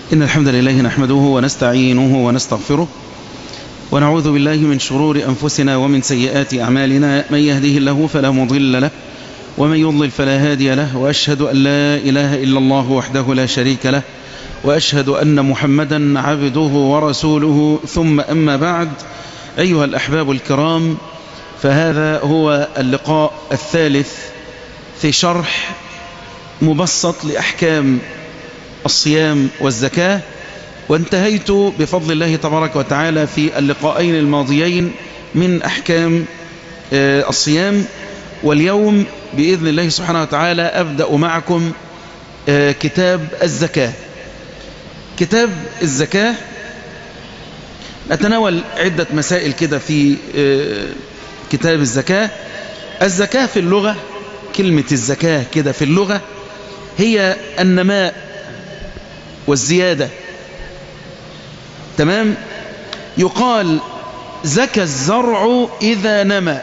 إن الحمد لله نحمده ونستعينه ونستغفره ونعوذ بالله من شرور أنفسنا ومن سيئات أعمالنا من يهده الله فلا مضل له ومن يضلل فلا هادي له وأشهد أن لا إله إلا الله وحده لا شريك له وأشهد أن محمدا عبده ورسوله ثم أما بعد أيها الأحباب الكرام فهذا هو اللقاء الثالث في شرح مبسط لأحكام الصيام والزكاة وانتهيت بفضل الله تبارك وتعالى في اللقاءين الماضيين من أحكام الصيام واليوم بإذن الله سبحانه وتعالى أبدأ معكم كتاب الزكاة كتاب الزكاة نتناول عدة مسائل كده في كتاب الزكاة الزكاة في اللغة كلمة الزكاة كده في اللغة هي النماء والزيادة تمام يقال زكى الزرع إذا نمى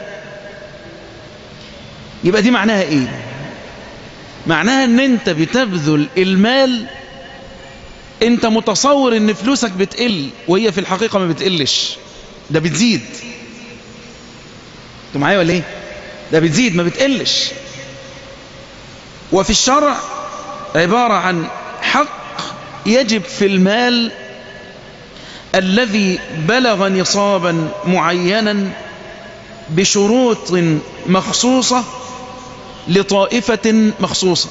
يبقى دي معناها إيه معناها ان انت بتبذل المال انت متصور ان فلوسك بتقل وهي في الحقيقة ما بتقلش ده بتزيد انتوا معايا ولا ايه ده بتزيد ما بتقلش وفي الشرع عبارة عن حق يجب في المال الذي بلغ نصابا معينا بشروط مخصوصة لطائفة مخصوصة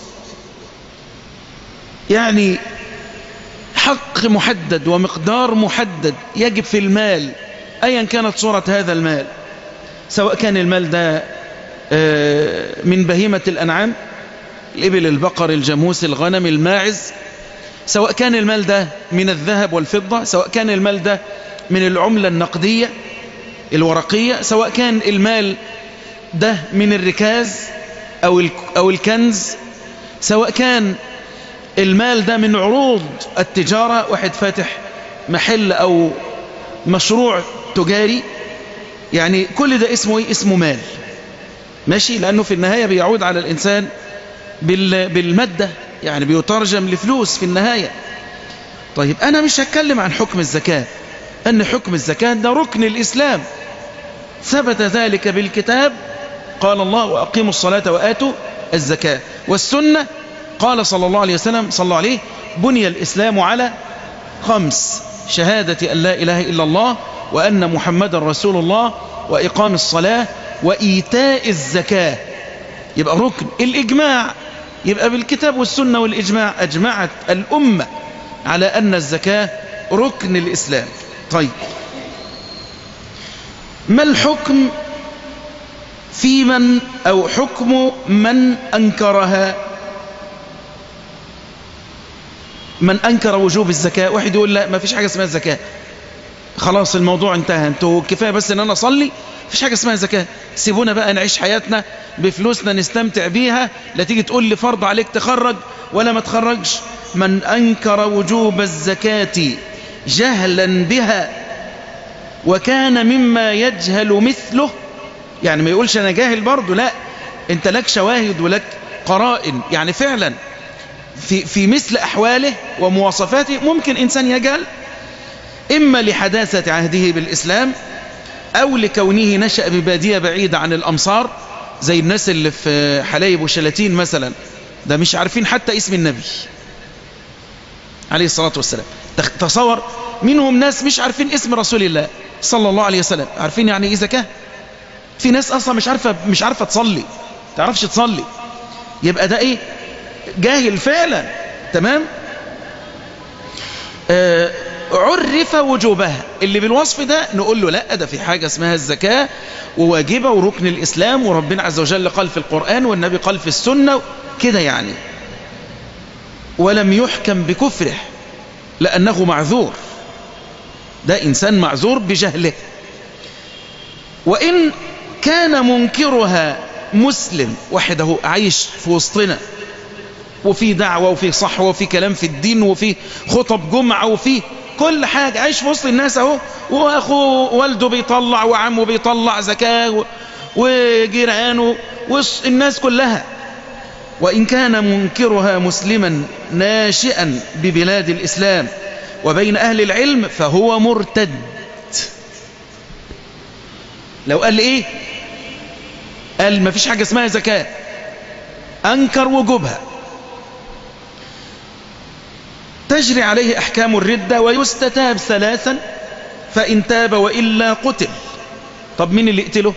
يعني حق محدد ومقدار محدد يجب في المال أيا كانت صورة هذا المال سواء كان المال ده من بهيمة الأنعام الإبل البقر الجاموس الغنم الماعز سواء كان المال ده من الذهب والفضة سواء كان المال ده من العملة النقدية الورقية سواء كان المال ده من الركاز أو أو الكنز سواء كان المال ده من عروض التجارة واحد فاتح محل أو مشروع تجاري يعني كل ده اسمه ايه اسمه مال ماشي لأنه في النهاية بيعود على الإنسان بالمادة يعني بيترجم لفلوس في النهاية طيب أنا مش هتكلم عن حكم الزكاة أن حكم الزكاة ده ركن الإسلام ثبت ذلك بالكتاب قال الله وأقيموا الصلاة وآتوا الزكاة والسنة قال صلى الله عليه وسلم صلى الله عليه بني الإسلام على خمس شهادة أن لا إله إلا الله وأن محمد رسول الله وإقام الصلاة وإيتاء الزكاة يبقى ركن الإجماع يبقى بالكتاب والسنة والإجماع أجمعت الأمة على أن الزكاة ركن الإسلام طيب ما الحكم في من أو حكم من أنكرها من أنكر وجوب الزكاة واحد يقول لا ما فيش حاجة اسمها الزكاة خلاص الموضوع انتهى انتوا كفاية بس ان انا اصلي فيش حاجة اسمها زكاة سيبونا بقى نعيش حياتنا بفلوسنا نستمتع بيها لا تيجي تقول لي فرض عليك تخرج ولا ما تخرجش من أنكر وجوب الزكاة جهلا بها وكان مما يجهل مثله يعني ما يقولش أنا جاهل برضه لا انت لك شواهد ولك قرائن يعني فعلا في, في مثل أحواله ومواصفاته ممكن إنسان يجهل إما لحداثة عهده بالإسلام أو لكونه نشأ ببادية بعيدة عن الأمصار زي الناس اللي في حلايب وشلاتين مثلا ده مش عارفين حتى اسم النبي عليه الصلاة والسلام تصور منهم ناس مش عارفين اسم رسول الله صلى الله عليه وسلم عارفين يعني ايه زكاة في ناس اصلا مش عارفة مش عارفة تصلي تعرفش تصلي يبقى ده ايه جاهل فعلا تمام آه عرف وجوبها اللي بالوصف ده نقول له لا ده في حاجة اسمها الزكاة وواجبة وركن الإسلام وربنا عز وجل قال في القرآن والنبي قال في السنة كده يعني ولم يحكم بكفره لأنه معذور ده إنسان معذور بجهله وإن كان منكرها مسلم وحده عايش في وسطنا وفي دعوة وفي صحوة وفي كلام في الدين وفي خطب جمعة وفي كل حاجة عايش في وسط الناس اهو واخوه والده بيطلع وعمه بيطلع زكاة وجيرانه والناس كلها وإن كان منكرها مسلما ناشئا ببلاد الإسلام وبين أهل العلم فهو مرتد لو قال إيه قال ما فيش حاجة اسمها زكاة أنكر وجوبها تجري عليه أحكام الردة ويستتاب ثلاثا فإن تاب وإلا قتل طب مين اللي يقتله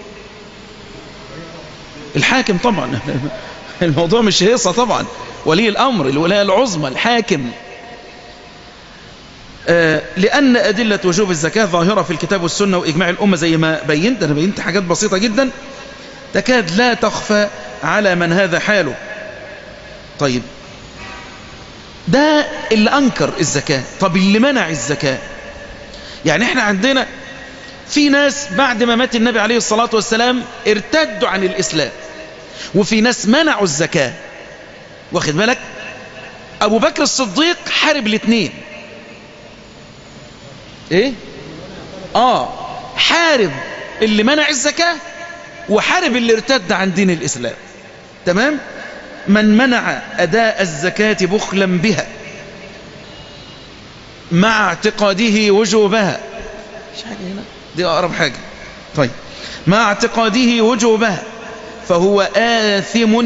الحاكم طبعا الموضوع مش هيصة طبعا ولي الأمر الولاية العظمى الحاكم آه لأن أدلة وجوب الزكاة ظاهرة في الكتاب والسنة وإجماع الأمة زي ما بينت أنا بينت حاجات بسيطة جدا تكاد لا تخفى على من هذا حاله طيب ده اللي أنكر الزكاة طب اللي منع الزكاة يعني احنا عندنا في ناس بعد ما مات النبي عليه الصلاة والسلام ارتدوا عن الإسلام وفي ناس منعوا الزكاة واخد بالك أبو بكر الصديق حارب الاثنين ايه اه حارب اللي منع الزكاة وحارب اللي ارتد عن دين الإسلام تمام من منع أداء الزكاة بخلا بها مع اعتقاده وجوبها مش حاجة هنا دي أقرب حاجة طيب مع اعتقاده وجوبها فهو آثم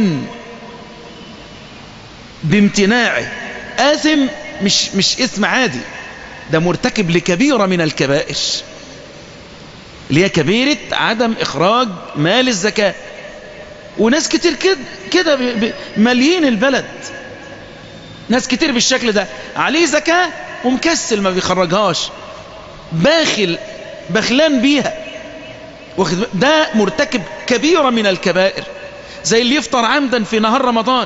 بامتناعه آثم مش, مش اسم عادي ده مرتكب لكبيرة من الكبائر اللي هي كبيرة عدم إخراج مال الزكاة وناس كتير كده كده مليين البلد ناس كتير بالشكل ده عليه زكاة ومكسل ما بيخرجهاش باخل بخلان بيها ده مرتكب كبيرة من الكبائر زي اللي يفطر عمدا في نهار رمضان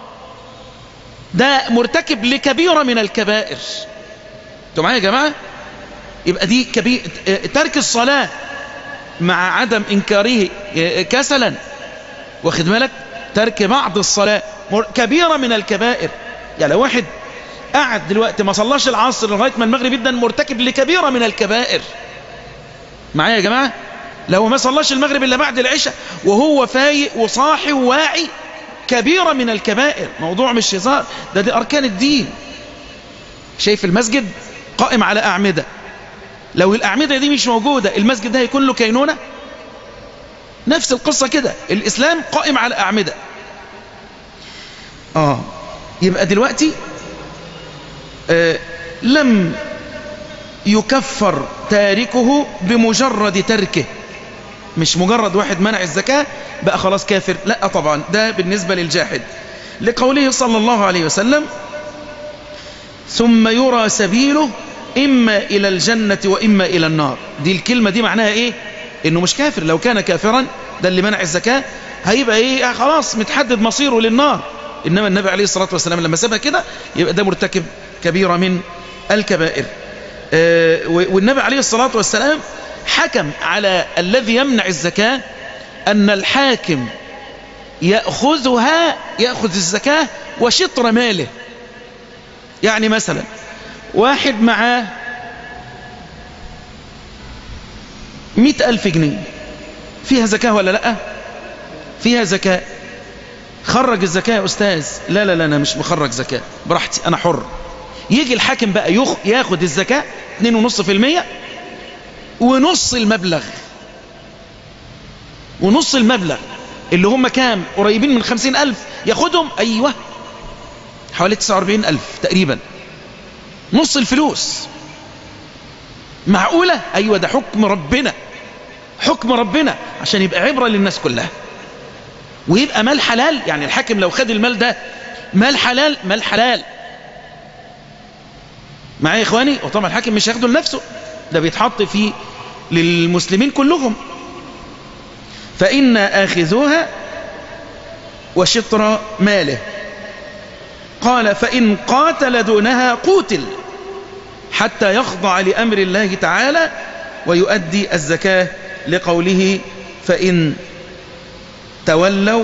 ده مرتكب لكبيرة من الكبائر انتوا معايا يا جماعة يبقى دي كبير ترك الصلاة مع عدم إنكاره كسلا واخد بالك ترك بعض الصلاة كبيرة من الكبائر يعني لو واحد قعد دلوقتي ما صلاش العصر لغاية ما المغرب جدا مرتكب لكبيرة من الكبائر معايا يا جماعة لو ما صلاش المغرب إلا بعد العشاء وهو فايق وصاحي وواعي كبيرة من الكبائر موضوع مش هزار ده دي أركان الدين شايف المسجد قائم على أعمدة لو الأعمدة دي مش موجودة المسجد ده هيكون له كينونة نفس القصة كده الإسلام قائم على أعمدة آه يبقى دلوقتي آه لم يكفر تاركه بمجرد تركه مش مجرد واحد منع الزكاة بقى خلاص كافر لا طبعا ده بالنسبة للجاحد لقوله صلى الله عليه وسلم ثم يرى سبيله إما إلى الجنة وإما إلى النار دي الكلمة دي معناها إيه إنه مش كافر لو كان كافرا ده اللي منع الزكاة هيبقى إيه خلاص متحدد مصيره للنار إنما النبي عليه الصلاة والسلام لما سابها كده يبقى ده مرتكب كبيرة من الكبائر آه والنبي عليه الصلاة والسلام حكم على الذي يمنع الزكاة أن الحاكم يأخذها يأخذ الزكاة وشطر ماله يعني مثلا واحد معاه مئة ألف جنيه فيها زكاة ولا لأ فيها زكاة خرج الزكاة يا أستاذ لا لا لا أنا مش مخرج زكاة براحتي أنا حر يجي الحاكم بقى يخ ياخد الزكاة 2.5% ونص المبلغ ونص المبلغ اللي هم كام قريبين من 50 ألف ياخدهم أيوة حوالي 49 ألف تقريبا نص الفلوس معقولة أيوة ده حكم ربنا حكم ربنا عشان يبقى عبرة للناس كلها ويبقى مال حلال يعني الحاكم لو خد المال ده مال حلال مال حلال معايا يا إخواني وطبعا الحاكم مش هياخده لنفسه ده بيتحط فيه للمسلمين كلهم فإن آخذوها وشطر ماله قال فإن قاتل دونها قوتل حتى يخضع لأمر الله تعالى ويؤدي الزكاة لقوله فإن تولوا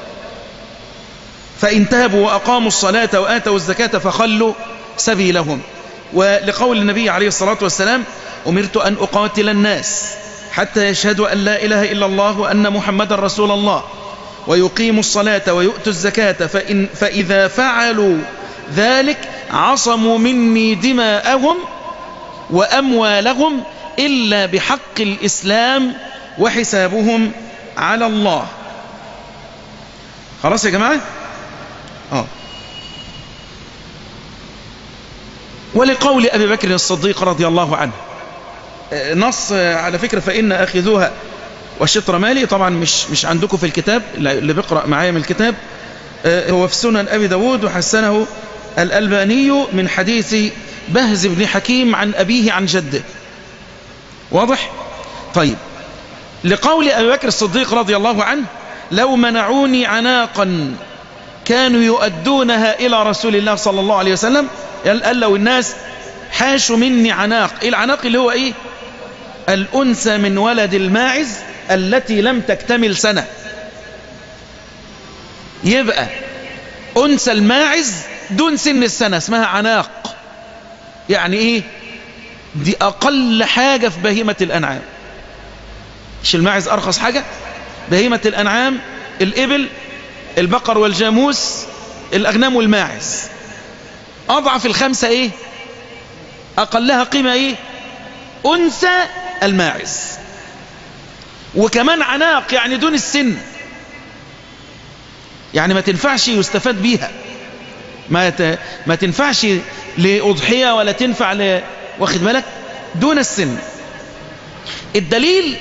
فإن تابوا وأقاموا الصلاة وآتوا الزكاة فخلوا سبيلهم ولقول النبي عليه الصلاة والسلام أمرت أن أقاتل الناس حتى يشهدوا أن لا إله إلا الله وأن محمد رسول الله ويقيموا الصلاة ويؤتوا الزكاة فإن فإذا فعلوا ذلك عصموا مني دماءهم وأموالهم إلا بحق الإسلام وحسابهم على الله خلاص يا جماعة آه. ولقول أبي بكر الصديق رضي الله عنه نص على فكرة فإن أخذوها وشطر مالي طبعا مش مش عندكم في الكتاب اللي بيقرأ معايا من الكتاب هو في سنن أبي داود وحسنه الألباني من حديث بهز بن حكيم عن أبيه عن جده واضح؟ طيب لقول أبي بكر الصديق رضي الله عنه لو منعوني عناقا كانوا يؤدونها إلى رسول الله صلى الله عليه وسلم قال لو الناس حاشوا مني عناق إيه العناق اللي هو إيه الأنثى من ولد الماعز التي لم تكتمل سنة يبقى أنثى الماعز دون سن السنة اسمها عناق يعني إيه دي أقل حاجة في بهيمة الأنعام مش الماعز أرخص حاجة بهيمة الأنعام الإبل البقر والجاموس الأغنام والماعز أضعف الخمسة إيه أقلها قيمة إيه أنثى الماعز وكمان عناق يعني دون السن يعني ما تنفعش يستفاد بيها ما ت... ما تنفعش لأضحية ولا تنفع ل... واخد بالك دون السن الدليل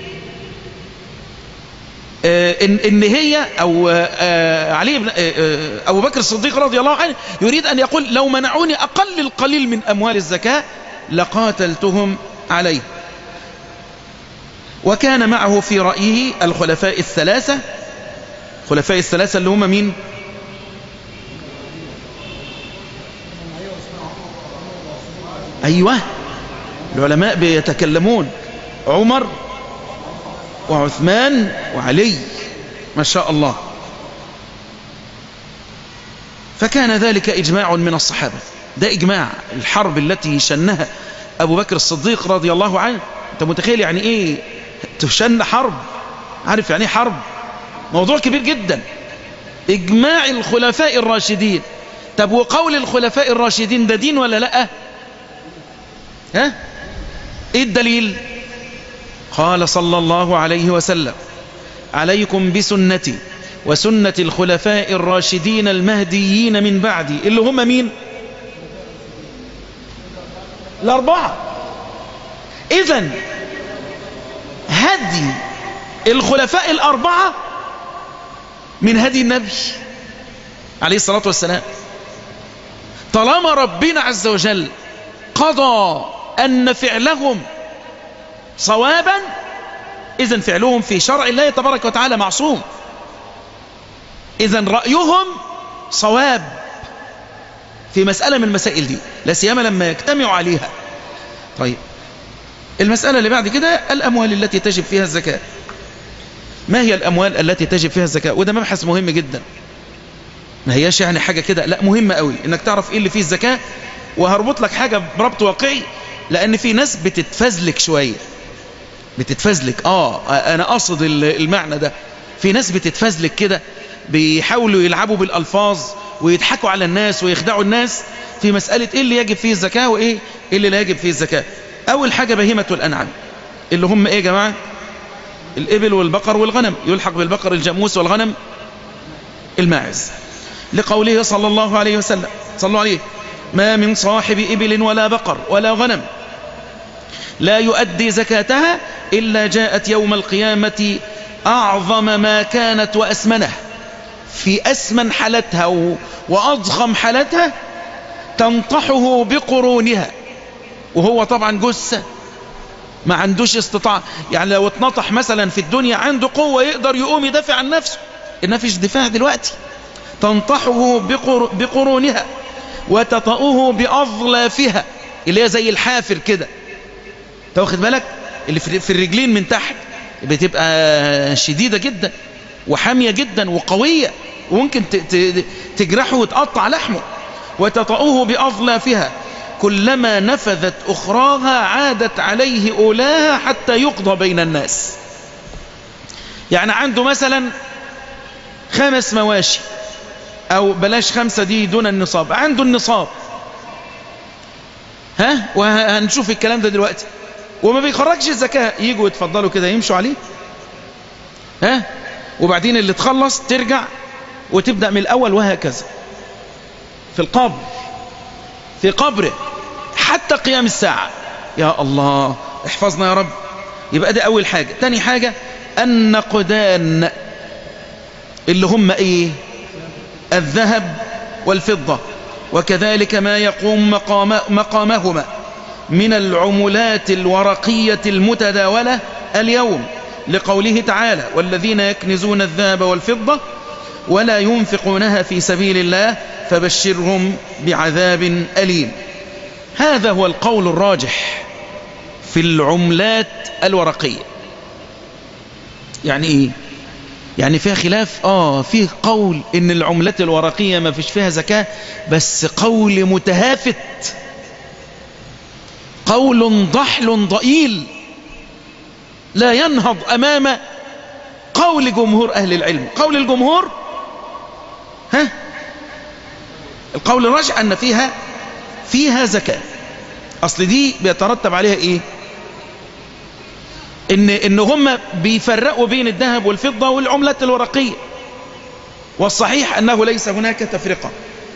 آه إن, إن هي أو آه علي بن آه أبو بكر الصديق رضي الله عنه يريد أن يقول لو منعوني أقل القليل من أموال الزكاة لقاتلتهم عليه وكان معه في رأيه الخلفاء الثلاثة خلفاء الثلاثة اللي هم مين أيوة العلماء بيتكلمون عمر وعثمان وعلي ما شاء الله فكان ذلك إجماع من الصحابة ده إجماع الحرب التي شنها أبو بكر الصديق رضي الله عنه أنت متخيل يعني إيه تشن حرب عارف يعني إيه حرب موضوع كبير جدا إجماع الخلفاء الراشدين طب وقول الخلفاء الراشدين ده دين ولا لأ ها إيه الدليل قال صلى الله عليه وسلم عليكم بسنتي وسنة الخلفاء الراشدين المهديين من بعدي اللي هم مين الأربعة إذن هدي الخلفاء الأربعة من هدي النبي عليه الصلاة والسلام طالما ربنا عز وجل قضى أن فعلهم صوابا إذن فعلهم في شرع الله تبارك وتعالى معصوم إذن رأيهم صواب في مسألة من المسائل دي لا سيما لما يجتمعوا عليها طيب المسألة اللي بعد كده الأموال التي تجب فيها الزكاة ما هي الأموال التي تجب فيها الزكاة وده مبحث مهم جدا ما هياش يعني حاجة كده لا مهمة قوي انك تعرف ايه اللي فيه الزكاة وهربط لك حاجة بربط واقعي لان في ناس بتتفزلك شوية بتتفزلك اه انا اقصد المعنى ده في ناس بتتفزلك كده بيحاولوا يلعبوا بالالفاظ ويضحكوا على الناس ويخدعوا الناس في مسألة ايه اللي يجب فيه الزكاة وايه اللي لا يجب فيه الزكاة اول حاجة بهيمة الانعام اللي هم ايه يا جماعة الابل والبقر والغنم يلحق بالبقر الجاموس والغنم الماعز لقوله صلى الله عليه وسلم صلى الله عليه ما من صاحب إبل ولا بقر ولا غنم لا يؤدي زكاتها إلا جاءت يوم القيامة أعظم ما كانت وأسمنه في أسمن حالتها وأضخم حالتها تنطحه بقرونها وهو طبعا جثة ما عندوش استطاعة يعني لو اتنطح مثلا في الدنيا عنده قوة يقدر يقوم يدافع عن نفسه إنها فيش دفاع دلوقتي تنطحه بقر بقرونها وتطأه بأظلافها اللي هي زي الحافر كده تاخد بالك اللي في الرجلين من تحت بتبقى شديدة جدا وحامية جدا وقوية وممكن تجرحه وتقطع لحمه وتطأه بأظلافها كلما نفذت أخراها عادت عليه أولاها حتى يقضى بين الناس يعني عنده مثلا خمس مواشي أو بلاش خمسة دي دون النصاب عنده النصاب ها وهنشوف الكلام ده دلوقتي وما بيخرجش الزكاة يجوا يتفضلوا كده يمشوا عليه ها وبعدين اللي تخلص ترجع وتبدأ من الأول وهكذا في القبر في قبره حتى قيام الساعة يا الله احفظنا يا رب يبقى ده أول حاجة تاني حاجة النقدان اللي هم ايه الذهب والفضة وكذلك ما يقوم مقام مقامهما من العملات الورقية المتداولة اليوم لقوله تعالى والذين يكنزون الذهب والفضة ولا ينفقونها في سبيل الله فبشرهم بعذاب أليم هذا هو القول الراجح في العملات الورقية يعني ايه يعني فيها خلاف اه فيه قول ان العملات الورقية ما فيش فيها زكاة بس قول متهافت قول ضحل ضئيل لا ينهض امام قول جمهور اهل العلم قول الجمهور ها القول الراجح ان فيها فيها زكاة اصل دي بيترتب عليها ايه ان, إن هم بيفرقوا بين الذهب والفضة والعملات الورقية والصحيح انه ليس هناك تفرقة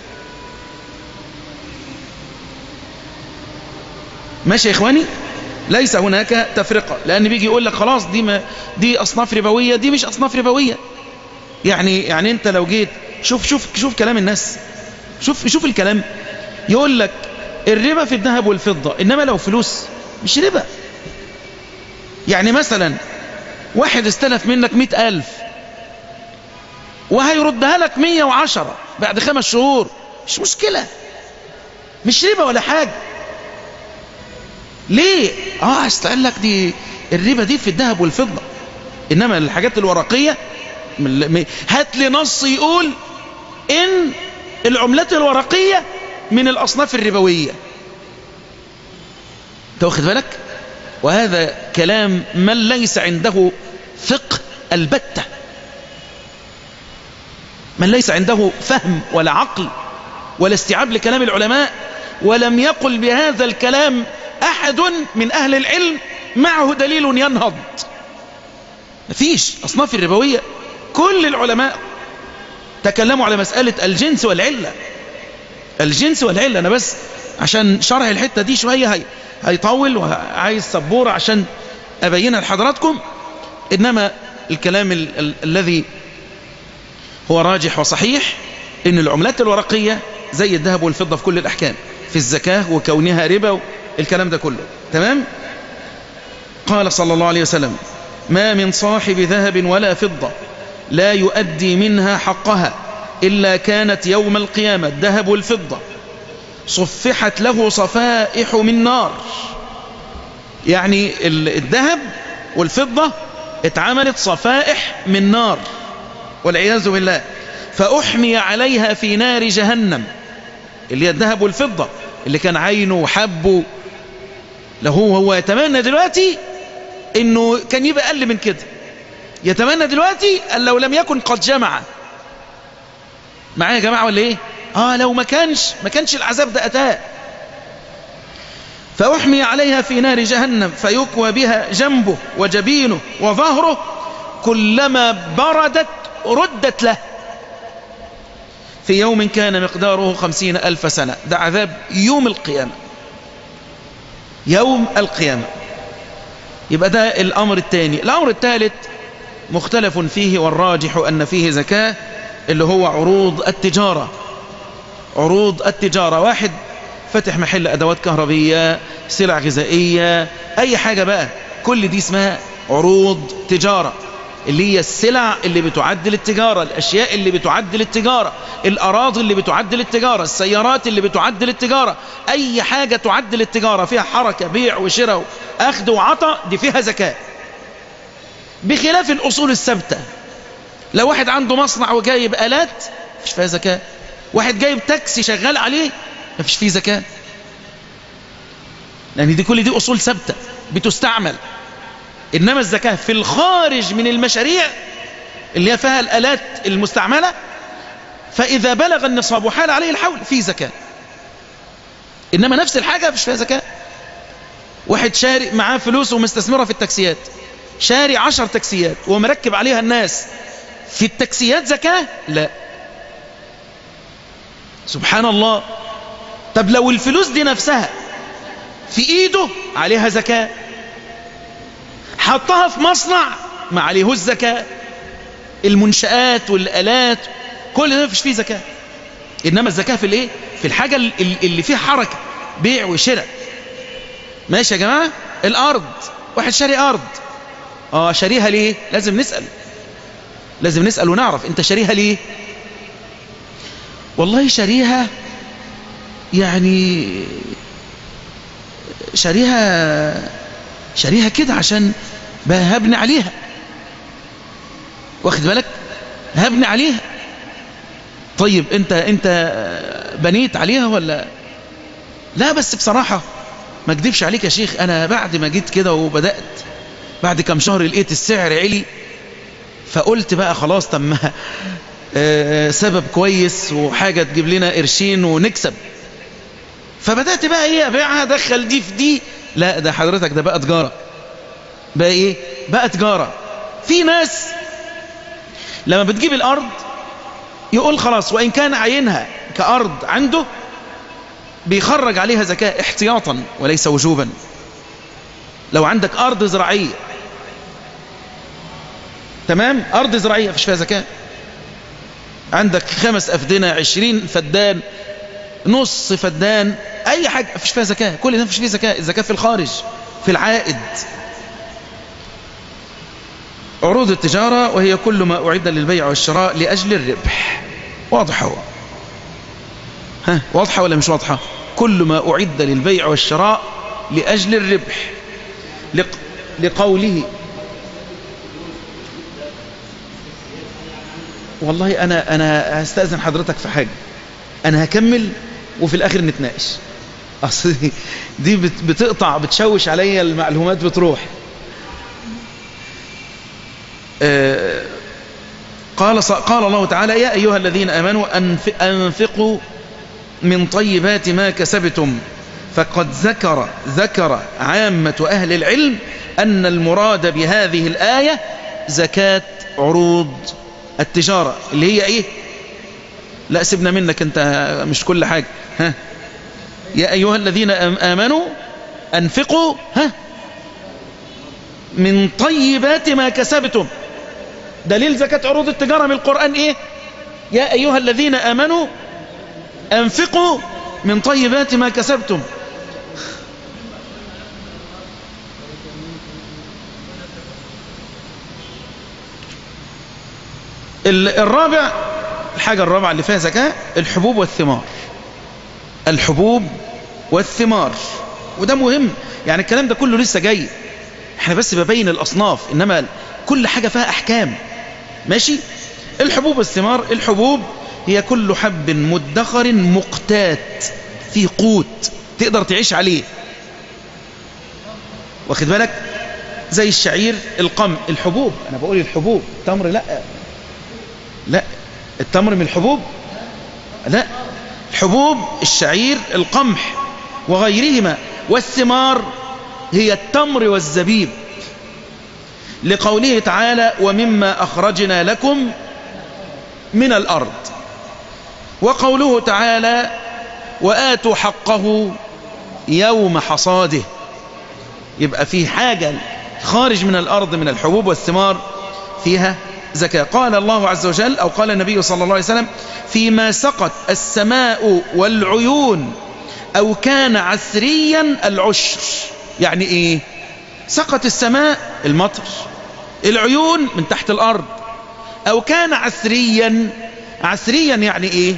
ماشي يا اخواني ليس هناك تفرقة لان بيجي يقول لك خلاص دي ما دي اصناف ربوية دي مش اصناف ربوية يعني يعني انت لو جيت شوف شوف شوف كلام الناس شوف شوف الكلام يقول لك الربا في الذهب والفضة انما لو فلوس مش ربا يعني مثلا واحد استلف منك مئة ألف وهيردها لك مية وعشرة بعد خمس شهور مش مشكلة مش ربا ولا حاجة ليه اه استقال لك دي الربا دي في الذهب والفضة انما الحاجات الورقية هات لي نص يقول ان العملات الورقية من الاصناف الربوية انت واخد بالك وهذا كلام من ليس عنده فقه البتة من ليس عنده فهم ولا عقل ولا استيعاب لكلام العلماء ولم يقل بهذا الكلام أحد من أهل العلم معه دليل ينهض مفيش أصناف الربوية كل العلماء تكلموا على مسألة الجنس والعلة الجنس والعلة أنا بس عشان شرح الحتة دي شوية هي هيطول وعايز سبورة عشان أبينها لحضراتكم إنما الكلام ال ال الذي هو راجح وصحيح إن العملات الورقية زي الذهب والفضة في كل الأحكام في الزكاة وكونها ربا الكلام ده كله تمام قال صلى الله عليه وسلم ما من صاحب ذهب ولا فضة لا يؤدي منها حقها إلا كانت يوم القيامة الذهب والفضة صفحت له صفائح من نار يعني الذهب والفضة اتعملت صفائح من نار والعياذ بالله فأحمي عليها في نار جهنم اللي هي الذهب والفضة اللي كان عينه وحبه له هو يتمنى دلوقتي انه كان يبقى اقل من كده يتمنى دلوقتي ان لو لم يكن قد جمع معايا يا جماعه ولا ايه اه لو ما كانش ما كانش العذاب ده اتاه فاحمي عليها في نار جهنم فيكوى بها جنبه وجبينه وظهره كلما بردت ردت له في يوم كان مقداره خمسين ألف سنة ده عذاب يوم القيامة يوم القيامة يبقى ده الأمر الثاني الأمر الثالث مختلف فيه والراجح أن فيه زكاة اللي هو عروض التجارة عروض التجارة واحد فتح محل أدوات كهربية سلع غذائية أي حاجة بقى كل دي اسمها عروض تجارة اللي هي السلع اللي بتعدل التجارة الأشياء اللي بتعدل التجارة الأراضي اللي بتعدل التجارة السيارات اللي بتعدل التجارة أي حاجة تعدل التجارة فيها حركة بيع وشراء أخذ وعطى دي فيها زكاة بخلاف الأصول الثابتة لو واحد عنده مصنع وجايب آلات مفيش فيها زكاة واحد جايب تاكسي شغال عليه مفيش فيه زكاة لأن دي كل دي أصول ثابتة بتستعمل إنما الزكاة في الخارج من المشاريع اللي هي فيها الآلات المستعملة فإذا بلغ النصاب وحال عليه الحول في زكاة إنما نفس الحاجة مش فيها زكاة واحد شاري معاه فلوس ومستثمرها في التاكسيات شاري عشر تاكسيات ومركب عليها الناس في التاكسيات زكاة لا سبحان الله طب لو الفلوس دي نفسها في ايده عليها زكاة حطها في مصنع ما عليهوش زكاة المنشآت والآلات كل ده مفيش فيه زكاة إنما الزكاة في الايه في الحاجة اللي فيها حركة بيع وشراء ماشي يا جماعة الأرض واحد شاري أرض اه شاريها ليه لازم نسأل لازم نسأل ونعرف انت شاريها ليه والله شاريها يعني شاريها شاريها كده عشان هبني عليها واخد بالك هبني عليها طيب انت انت بنيت عليها ولا لا بس بصراحة ما اكذبش عليك يا شيخ انا بعد ما جيت كده وبدأت بعد كم شهر لقيت السعر علي فقلت بقى خلاص طب سبب كويس وحاجة تجيب لنا قرشين ونكسب فبدأت بقى ايه ابيعها ادخل دي في دي لا ده حضرتك ده بقى تجارة بقى ايه بقى تجارة في ناس لما بتجيب الارض يقول خلاص وان كان عينها كارض عنده بيخرج عليها زكاة احتياطا وليس وجوبا لو عندك ارض زراعية تمام ارض زراعية فيش فيها زكاة عندك خمس افدنة عشرين فدان نص فدان اي حاجة فيش فيها زكاة كل ده فيش فيه زكاة الزكاة في الخارج في العائد عروض التجارة وهي كل ما أعد للبيع والشراء لأجل الربح واضحة هو ها واضحة ولا مش واضحة كل ما أعد للبيع والشراء لأجل الربح لق... لقوله والله أنا أنا هستأذن حضرتك في حاجة أنا هكمل وفي الآخر نتناقش أصل دي بتقطع بتشوش عليا المعلومات بتروح آه قال قال الله تعالى يا أيها الذين آمنوا أنفقوا من طيبات ما كسبتم فقد ذكر ذكر عامة أهل العلم أن المراد بهذه الآية زكاة عروض التجارة اللي هي إيه لا سيبنا منك أنت مش كل حاجة ها يا أيها الذين آمنوا أنفقوا ها من طيبات ما كسبتم دليل زكاة عروض التجارة من القرآن إيه يا أيها الذين آمنوا أنفقوا من طيبات ما كسبتم الرابع الحاجة الرابعة اللي فيها زكاة الحبوب والثمار الحبوب والثمار وده مهم يعني الكلام ده كله لسه جاي احنا بس ببين الأصناف إنما كل حاجة فيها أحكام ماشي الحبوب والثمار الحبوب هي كل حب مدخر مقتات في قوت تقدر تعيش عليه واخد بالك زي الشعير القم الحبوب انا بقول الحبوب التمر لا لا التمر من الحبوب لا الحبوب الشعير القمح وغيرهما والثمار هي التمر والزبيب لقوله تعالى ومما أخرجنا لكم من الأرض وقوله تعالى وآتوا حقه يوم حصاده يبقى في حاجة خارج من الأرض من الحبوب والثمار فيها زكاة قال الله عز وجل أو قال النبي صلى الله عليه وسلم فيما سقط السماء والعيون أو كان عسريا العشر يعني إيه سقط السماء المطر العيون من تحت الأرض أو كان عسريا عسريا يعني إيه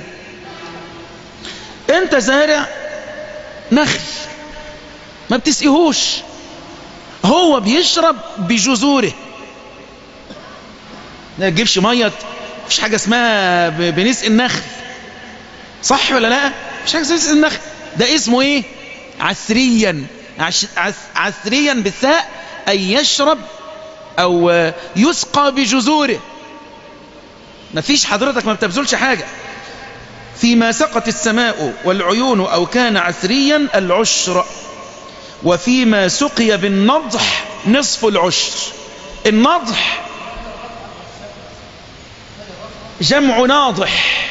أنت زارع نخل ما بتسقيهوش هو بيشرب بجذوره ما تجيبش ميه مفيش حاجه اسمها بنسقي النخل صح ولا لا مفيش حاجه اسمها بنسقي النخل ده اسمه ايه عسريا عش... عس... عسريا بالثاء أي يشرب أو يسقى بجذوره مفيش حضرتك ما بتبذلش حاجة فيما سقت السماء والعيون أو كان عثريا العشر وفيما سقي بالنضح نصف العشر النضح جمع ناضح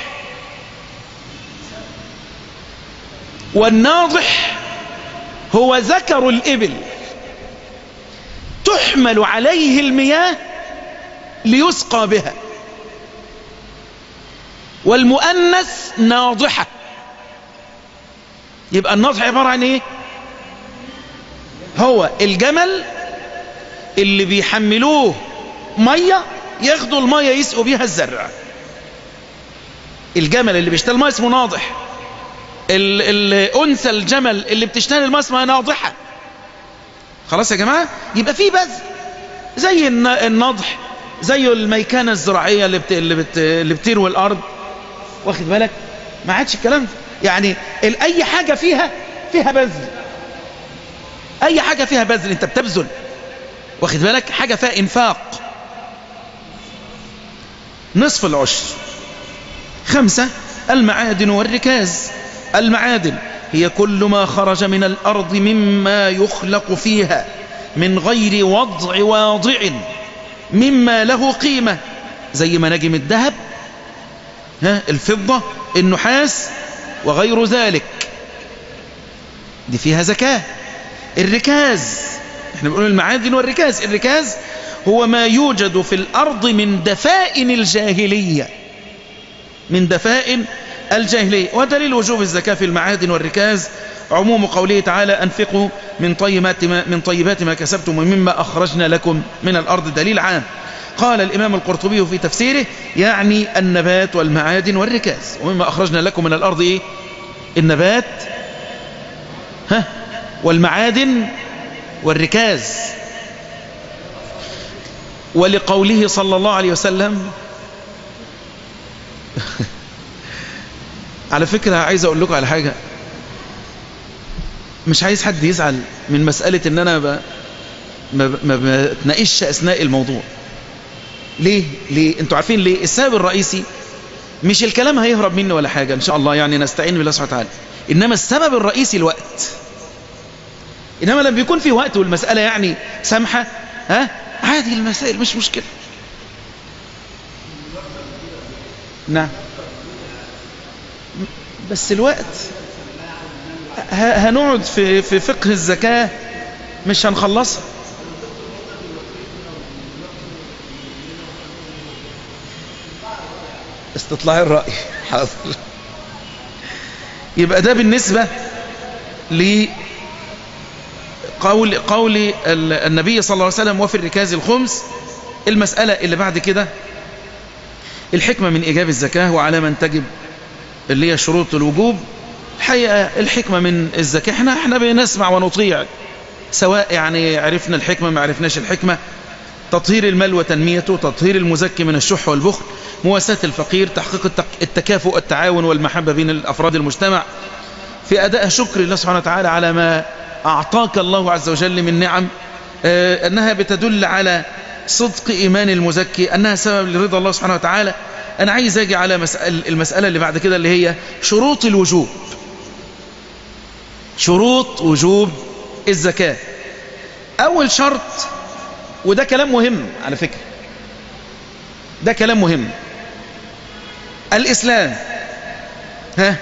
والناضح هو ذكر الإبل تحمل عليه المياه ليسقى بها والمؤنث ناضحة يبقى الناضح عبارة عن ايه هو الجمل اللي بيحملوه مية ياخدوا المية يسقوا بيها الزرع الجمل اللي بيشتغل المية اسمه ناضح الأنثى الجمل اللي بتشتغل المية اسمها ناضحة خلاص يا جماعة يبقى في بذل زي النضح زي الميكانة الزراعية اللي, بت... اللي, بت... اللي بتروي الأرض واخد بالك ما عادش الكلام ده يعني ال... أي حاجة فيها فيها بذل أي حاجة فيها بذل أنت بتبذل واخد بالك حاجة فيها إنفاق نصف العشر خمسة المعادن والركاز المعادن هي كل ما خرج من الأرض مما يخلق فيها من غير وضع واضع مما له قيمة زي مناجم الذهب ها الفضة النحاس وغير ذلك دي فيها زكاة الركاز احنا بنقول المعادن والركاز الركاز هو ما يوجد في الأرض من دفائن الجاهلية من دفائن الجاهلية ودليل وجوب الزكاة في المعادن والركاز عموم قوله تعالى أنفقوا من طيبات ما, من طيبات ما كسبتم ومما أخرجنا لكم من الأرض دليل عام قال الإمام القرطبي في تفسيره يعني النبات والمعادن والركاز ومما أخرجنا لكم من الأرض إيه؟ النبات ها والمعادن والركاز ولقوله صلى الله عليه وسلم على فكرة عايز أقول لكم على حاجة مش عايز حد يزعل من مسألة ان انا ب... ما, ما بتناقش اثناء الموضوع ليه ليه انتوا عارفين ليه السبب الرئيسي مش الكلام هيهرب مني ولا حاجة ان شاء الله يعني نستعين بالله سبحانه وتعالى انما السبب الرئيسي الوقت انما لما بيكون في وقت والمسألة يعني سامحة ها عادي المسائل مش مشكلة نعم بس الوقت هنقعد في في فقه الزكاة مش هنخلصها استطلاع الرأي حاضر يبقى ده بالنسبة لقول قول النبي صلى الله عليه وسلم وفي الركاز الخمس المسألة اللي بعد كده الحكمة من إيجاب الزكاة وعلى من تجب اللي هي شروط الوجوب الحقيقة الحكمة من الزكاة احنا, احنا بنسمع ونطيع سواء يعني عرفنا الحكمة ما عرفناش الحكمة تطهير المال وتنميته تطهير المزكي من الشح والبخل مواساة الفقير تحقيق التكافؤ التعاون والمحبة بين الأفراد المجتمع في أداء شكر الله سبحانه وتعالى على ما أعطاك الله عز وجل من نعم اه أنها بتدل على صدق إيمان المزكي أنها سبب لرضا الله سبحانه وتعالى أنا عايز أجي على مسألة المسألة اللي بعد كده اللي هي شروط الوجوب شروط وجوب الزكاة أول شرط وده كلام مهم على فكرة ده كلام مهم الإسلام ها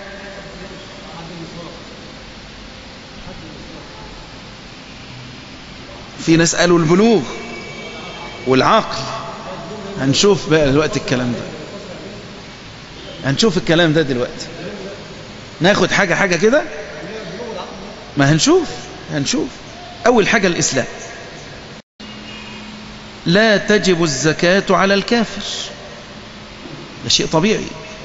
في ناس قالوا البلوغ والعقل هنشوف بقى دلوقتي الكلام ده هنشوف الكلام ده دلوقتي ناخد حاجة حاجة كده ما هنشوف هنشوف أول حاجة الإسلام لا تجب الزكاة على الكافر ده شيء طبيعي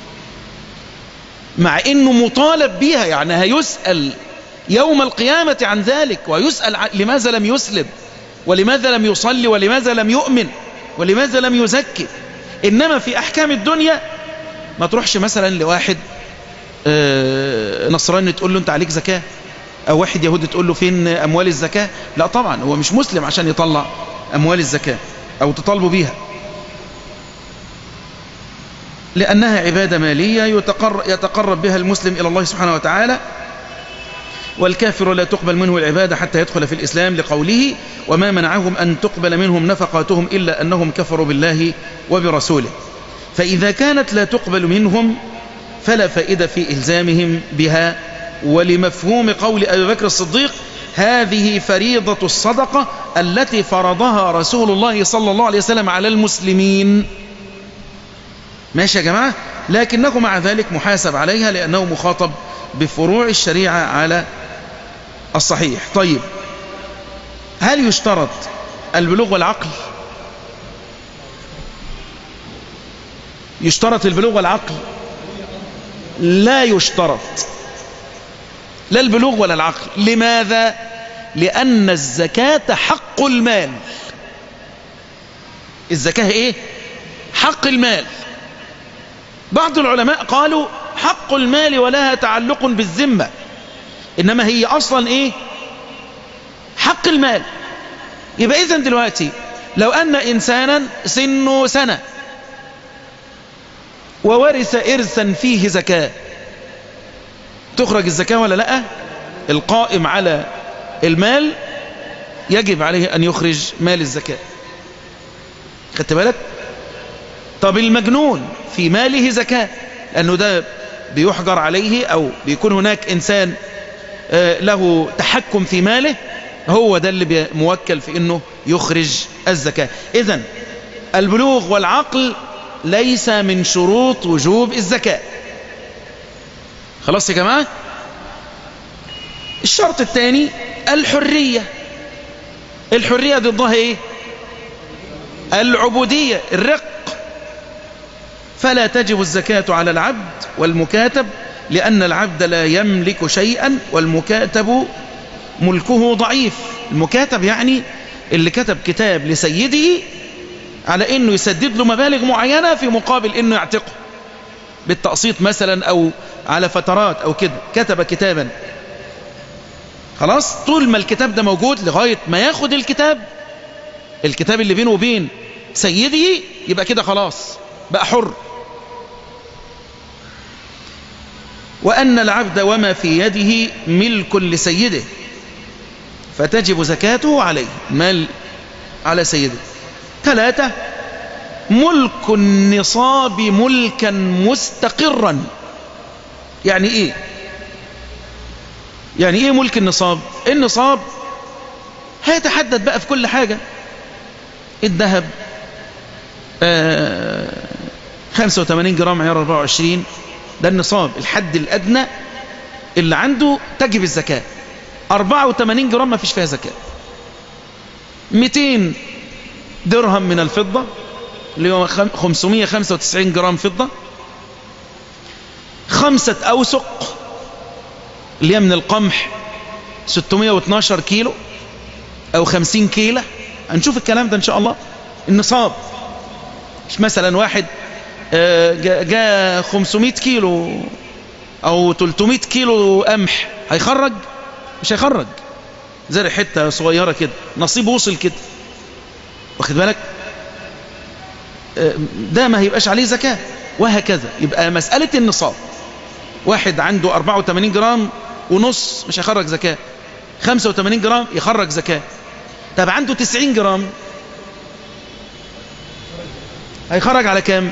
مع انه مطالب بها يعني هيسأل يوم القيامة عن ذلك ويسأل لماذا لم يسلم ولماذا لم يصلي ولماذا لم يؤمن ولماذا لم يزكي إنما في أحكام الدنيا ما تروحش مثلا لواحد نصراني تقول له أنت عليك زكاة أو واحد يهودي تقول له فين أموال الزكاة لا طبعا هو مش مسلم عشان يطلع أموال الزكاة أو تطالبوا بيها لأنها عبادة مالية يتقرب بها المسلم إلى الله سبحانه وتعالى والكافر لا تقبل منه العبادة حتى يدخل في الإسلام لقوله وما منعهم أن تقبل منهم نفقاتهم إلا أنهم كفروا بالله وبرسوله فإذا كانت لا تقبل منهم فلا فائدة في إلزامهم بها ولمفهوم قول أبي بكر الصديق هذه فريضة الصدقة التي فرضها رسول الله صلى الله عليه وسلم على المسلمين ماشي يا جماعة لكنه مع ذلك محاسب عليها لأنه مخاطب بفروع الشريعة على الصحيح طيب هل يشترط البلوغ والعقل يشترط البلوغ والعقل لا يشترط لا البلوغ ولا العقل لماذا لأن الزكاة حق المال الزكاة ايه حق المال بعض العلماء قالوا حق المال ولها تعلق بالذمة إنما هي أصلا إيه حق المال يبقى إذن دلوقتي لو أن إنسانا سنه سنة وورث إرثا فيه زكاة تخرج الزكاة ولا لا القائم على المال يجب عليه أن يخرج مال الزكاة خدت بالك طب المجنون في ماله زكاة لأنه ده بيحجر عليه أو بيكون هناك إنسان له تحكم في ماله هو ده اللي موكل في أنه يخرج الزكاة إذن البلوغ والعقل ليس من شروط وجوب الزكاة خلاص يا جماعة الشرط الثاني الحرية الحرية ضدها ايه العبودية الرق فلا تجب الزكاة على العبد والمكاتب لأن العبد لا يملك شيئا والمكاتب ملكه ضعيف المكاتب يعني اللي كتب كتاب لسيده على انه يسدد له مبالغ معينة في مقابل انه يعتقه بالتقسيط مثلا او على فترات او كده كتب كتابا خلاص طول ما الكتاب ده موجود لغاية ما ياخد الكتاب الكتاب اللي بينه وبين سيده يبقى كده خلاص بقى حر وأن العبد وما في يده ملك لسيده فتجب زكاته عليه مال على سيده ثلاثة ملك النصاب ملكا مستقرا يعني ايه يعني ايه ملك النصاب النصاب هيتحدد بقى في كل حاجة الذهب آه 85 جرام عيار 24 ده النصاب الحد الأدنى اللي عنده تجب الزكاة 84 جرام ما فيش فيها زكاة 200 درهم من الفضة اللي هو 595 جرام فضة خمسة أوسق اللي هي من القمح 612 كيلو أو 50 كيلة هنشوف الكلام ده إن شاء الله النصاب مش مثلا واحد جاء 500 كيلو أو 300 كيلو قمح هيخرج مش هيخرج زرع حتة صغيرة كده نصيب وصل كده واخد بالك ده ما هيبقاش عليه زكاة وهكذا يبقى مسألة النصاب واحد عنده 84 جرام ونص مش هيخرج زكاة 85 جرام يخرج زكاة طب عنده 90 جرام هيخرج على كام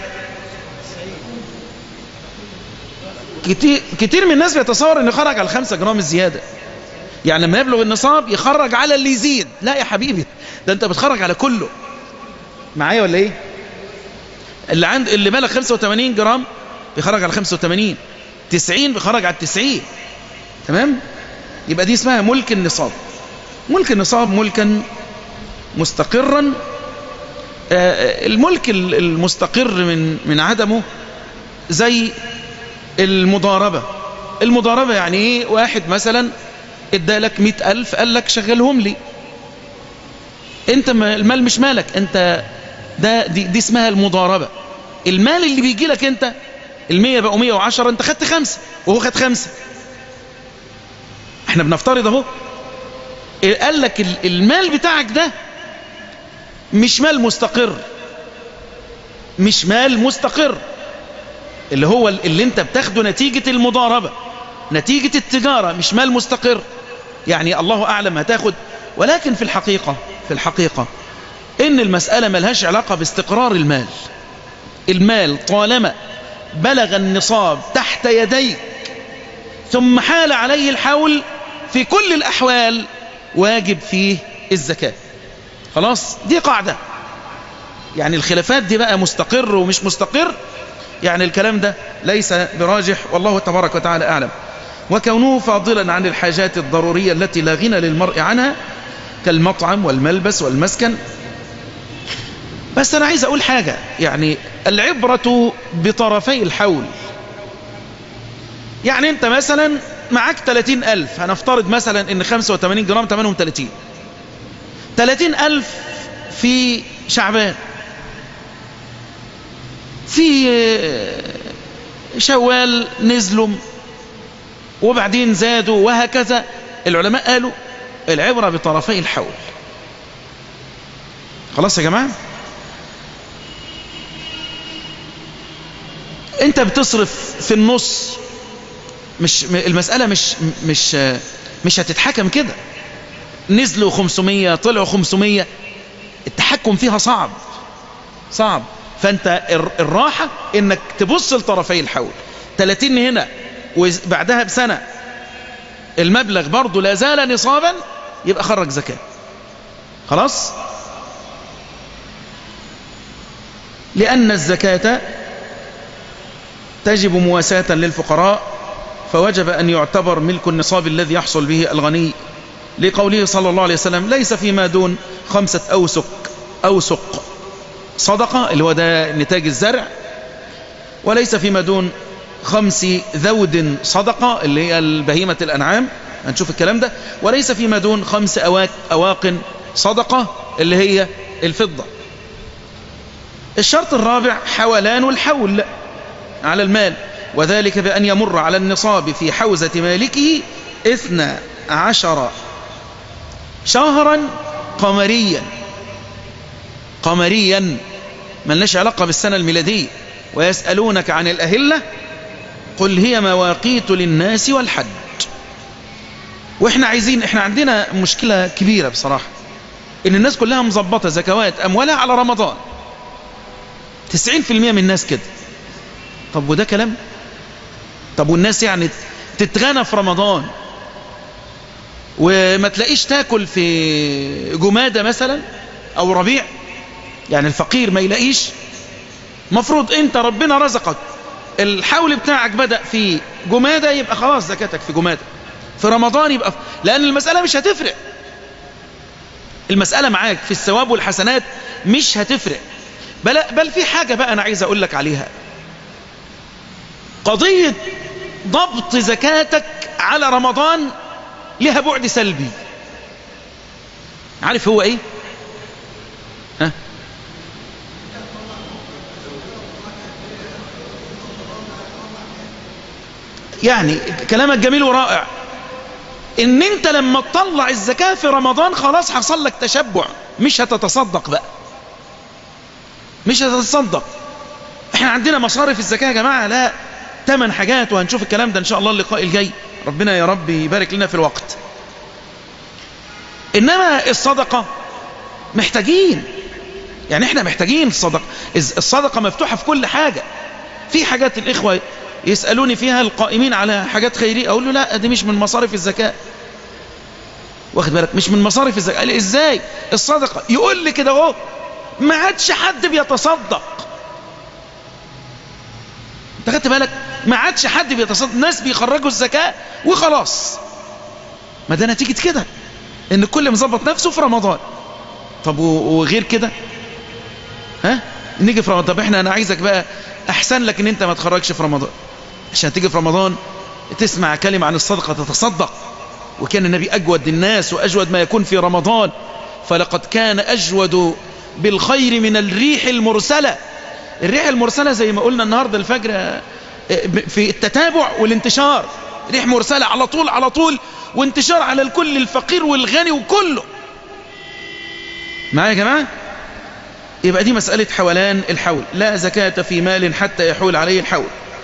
كتير, كتير من الناس بيتصور انه يخرج على 5 جرام الزيادة يعني لما يبلغ النصاب يخرج على اللي يزيد لا يا حبيبي ده انت بتخرج على كله معايا ولا ايه اللي عند اللي بلغ 85 جرام بيخرج على 85 90 بيخرج على 90 تمام يبقى دي اسمها ملك النصاب ملك النصاب ملكا مستقرا الملك المستقر من من عدمه زي المضاربة المضاربة يعني ايه واحد مثلا ادالك مئة ألف قال لك شغلهم لي انت المال مش مالك انت ده دي, دي اسمها المضاربة المال اللي بيجي لك انت المية بقوا مية وعشرة انت خدت خمسة وهو خد خمسة احنا بنفترض اهو قال لك المال بتاعك ده مش مال مستقر مش مال مستقر اللي هو اللي انت بتاخده نتيجة المضاربة نتيجة التجارة مش مال مستقر يعني الله أعلم هتاخد ولكن في الحقيقة في الحقيقة إن المسألة ملهاش علاقة باستقرار المال المال طالما بلغ النصاب تحت يديك ثم حال عليه الحول في كل الأحوال واجب فيه الزكاة خلاص دي قاعدة يعني الخلافات دي بقى مستقر ومش مستقر يعني الكلام ده ليس براجح والله تبارك وتعالى أعلم وكونه فاضلا عن الحاجات الضرورية التي لا غنى للمرء عنها كالمطعم والملبس والمسكن بس أنا عايز أقول حاجة يعني العبرة بطرفي الحول يعني أنت مثلا معاك 30 ألف هنفترض مثلا أن 85 جرام تمنهم 30 30 ألف في شعبان في شوال نزلوا وبعدين زادوا وهكذا العلماء قالوا العبرة بطرفي الحول خلاص يا جماعة انت بتصرف في النص مش المسألة مش مش مش هتتحكم كده نزلوا 500 طلعوا 500 التحكم فيها صعب صعب فانت الراحة انك تبص لطرفي الحول 30 هنا وبعدها بسنة المبلغ برضه لا زال نصابا يبقى خرج زكاة خلاص لأن الزكاة تجب مواساة للفقراء فوجب أن يعتبر ملك النصاب الذي يحصل به الغني لقوله صلى الله عليه وسلم ليس فيما دون خمسة أوسق أوسق صدقة اللي هو ده نتاج الزرع وليس فيما دون خمس ذود صدقة اللي هي البهيمة الأنعام هنشوف الكلام ده وليس فيما دون خمس أواك أواق صدقة اللي هي الفضة الشرط الرابع حولان الحول على المال وذلك بأن يمر على النصاب في حوزة مالكه اثنى عشر شهرا قمريا قمريا ملناش علاقة بالسنة الميلادية ويسألونك عن الأهلة قل هي مواقيت للناس والحج واحنا عايزين احنا عندنا مشكلة كبيرة بصراحة ان الناس كلها مظبطة زكوات اموالها على رمضان 90% من الناس كده طب وده كلام طب والناس يعني تتغنى في رمضان وما تلاقيش تاكل في جمادة مثلا او ربيع يعني الفقير ما يلاقيش مفروض انت ربنا رزقك الحول بتاعك بدأ في جمادة يبقى خلاص زكاتك في جمادة في رمضان يبقى في... لأن المسألة مش هتفرق المسألة معاك في الثواب والحسنات مش هتفرق بل, بل في حاجة بقى أنا عايز أقول لك عليها قضية ضبط زكاتك على رمضان لها بعد سلبي عارف هو ايه ها يعني كلامك جميل ورائع ان انت لما تطلع الزكاة في رمضان خلاص حصل لك تشبع مش هتتصدق بقى مش هتتصدق احنا عندنا مصارف الزكاة يا جماعة لا ثمان حاجات وهنشوف الكلام ده ان شاء الله اللقاء الجاي ربنا يا رب يبارك لنا في الوقت انما الصدقة محتاجين يعني احنا محتاجين الصدقة الصدقة مفتوحة في كل حاجة في حاجات الاخوة يسألوني فيها القائمين على حاجات خيرية أقول له لا دي مش من مصارف الزكاة واخد بالك مش من مصارف الزكاة قال إزاي الصدقة يقول لي كده اهو ما عادش حد بيتصدق انت خدت بالك ما عادش حد بيتصدق الناس بيخرجوا الزكاة وخلاص ما ده نتيجة كده ان الكل مظبط نفسه في رمضان طب وغير كده ها نيجي في رمضان طب احنا انا عايزك بقى احسن لك ان انت ما تخرجش في رمضان عشان تيجي في رمضان تسمع كلمة عن الصدقة تتصدق وكان النبي أجود الناس وأجود ما يكون في رمضان فلقد كان أجود بالخير من الريح المرسلة الريح المرسلة زي ما قلنا النهاردة الفجر في التتابع والانتشار ريح مرسلة على طول على طول وانتشار على الكل الفقير والغني وكله معايا يا جماعة يبقى دي مسألة حولان الحول لا زكاة في مال حتى يحول عليه الحول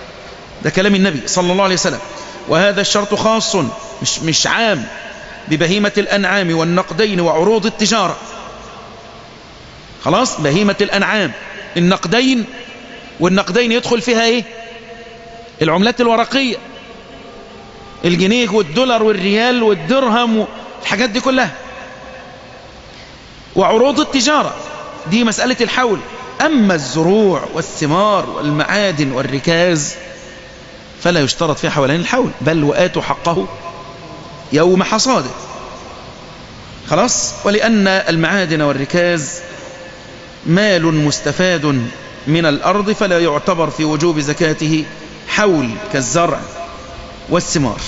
ده كلام النبي صلى الله عليه وسلم وهذا الشرط خاص مش, مش عام ببهيمة الأنعام والنقدين وعروض التجارة خلاص بهيمة الأنعام النقدين والنقدين يدخل فيها ايه العملات الورقية الجنيه والدولار والريال والدرهم والحاجات دي كلها وعروض التجارة دي مسألة الحول أما الزروع والثمار والمعادن والركاز فلا يشترط فيها حولين الحول بل وآتوا حقه يوم حصاده خلاص ولأن المعادن والركاز مال مستفاد من الأرض فلا يعتبر في وجوب زكاته حول كالزرع والثمار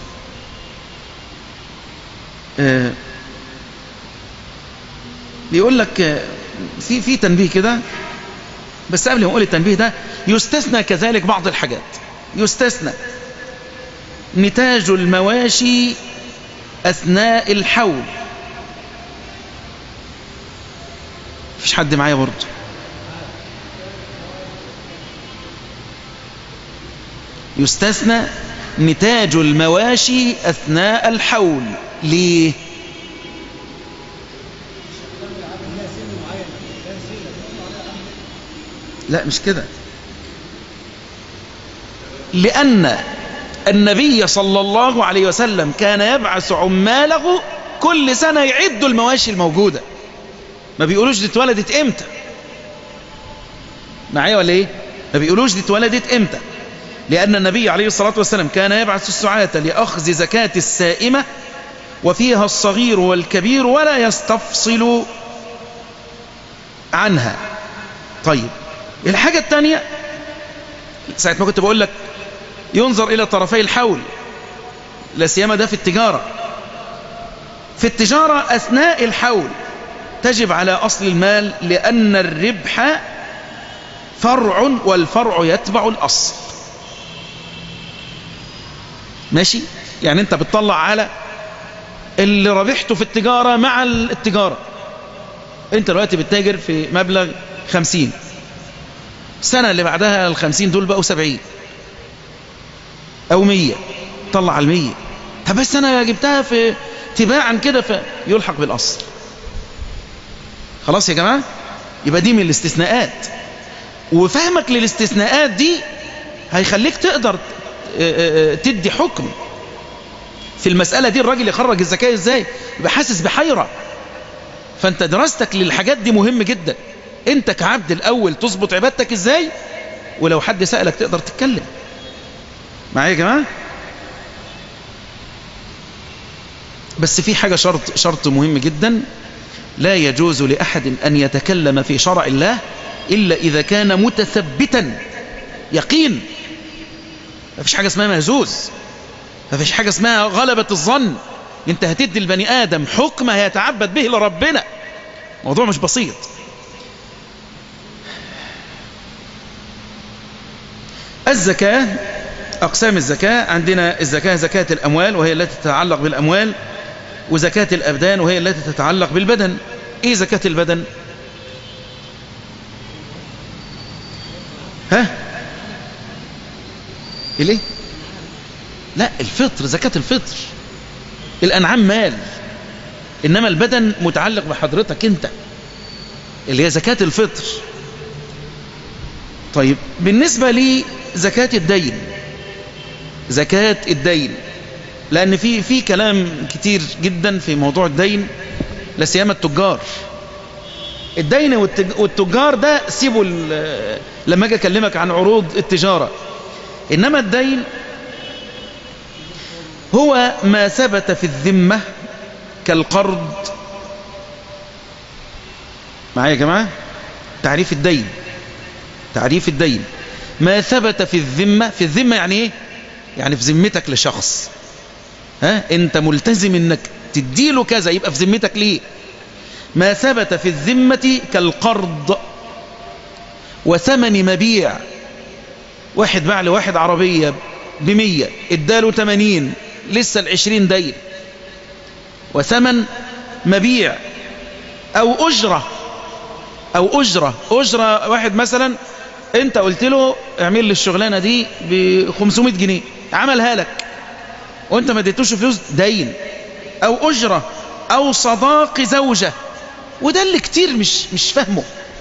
آه بيقول لك في في تنبيه كده بس قبل ما اقول التنبيه ده يستثنى كذلك بعض الحاجات يستثنى نتاج المواشي أثناء الحول مفيش حد معايا برضه يستثنى نتاج المواشي أثناء الحول ليه لا مش كده لأن النبي صلى الله عليه وسلم كان يبعث عماله كل سنة يعدوا المواشي الموجودة ما بيقولوش دي اتولدت امتى معايا ولا ايه ما بيقولوش دي اتولدت امتى لأن النبي عليه الصلاة والسلام كان يبعث السعاة لأخذ زكاة السائمة وفيها الصغير والكبير ولا يستفصل عنها طيب الحاجة الثانية ساعة ما كنت بقول لك ينظر إلى طرفي الحول لا سيما ده في التجارة في التجارة أثناء الحول تجب على أصل المال لأن الربح فرع والفرع يتبع الأصل ماشي يعني أنت بتطلع على اللي ربحته في التجارة مع التجارة أنت دلوقتي بتتاجر في مبلغ خمسين السنة اللي بعدها الخمسين دول بقوا سبعين أو مية طلع على المية طب بس أنا جبتها في تباعا كده فيلحق بالأصل خلاص يا جماعة يبقى دي من الاستثناءات وفهمك للاستثناءات دي هيخليك تقدر تدي حكم في المسألة دي الراجل يخرج الزكاة ازاي يبقى حاسس بحيرة فانت دراستك للحاجات دي مهم جدا انت كعبد الاول تظبط عبادتك ازاي ولو حد سألك تقدر تتكلم معايا يا جماعة بس في حاجة شرط, شرط مهم جدا لا يجوز لأحد أن يتكلم في شرع الله إلا إذا كان متثبتا يقين ما فيش حاجة اسمها مهزوز ما فيش حاجة اسمها غلبة الظن انت هتدي البني آدم حكم هيتعبد به لربنا موضوع مش بسيط الزكاة أقسام الزكاة عندنا الزكاة زكاة الأموال وهي التي تتعلق بالأموال وزكاة الأبدان وهي التي تتعلق بالبدن إيه زكاة البدن ها إليه لا الفطر زكاة الفطر الأنعام مال إنما البدن متعلق بحضرتك أنت اللي هي زكاة الفطر طيب بالنسبة لزكاة الدين زكاة الدين لأن في في كلام كتير جدا في موضوع الدين لا سيما التجار الدين والتجار ده سيبوا لما اجي اكلمك عن عروض التجارة إنما الدين هو ما ثبت في الذمة كالقرض معايا يا جماعة تعريف الدين تعريف الدين ما ثبت في الذمة في الذمة يعني ايه يعني في ذمتك لشخص ها انت ملتزم انك تديله كذا يبقى في ذمتك ليه ما ثبت في الذمة كالقرض وثمن مبيع واحد باع لواحد عربية بمية اداله تمانين لسه العشرين دين وثمن مبيع او اجرة او اجرة اجرة واحد مثلا انت قلت له اعمل لي الشغلانة دي ب 500 جنيه عملها لك وانت ما اديتوش فلوس دين او اجرة او صداق زوجة وده اللي كتير مش, مش فاهمه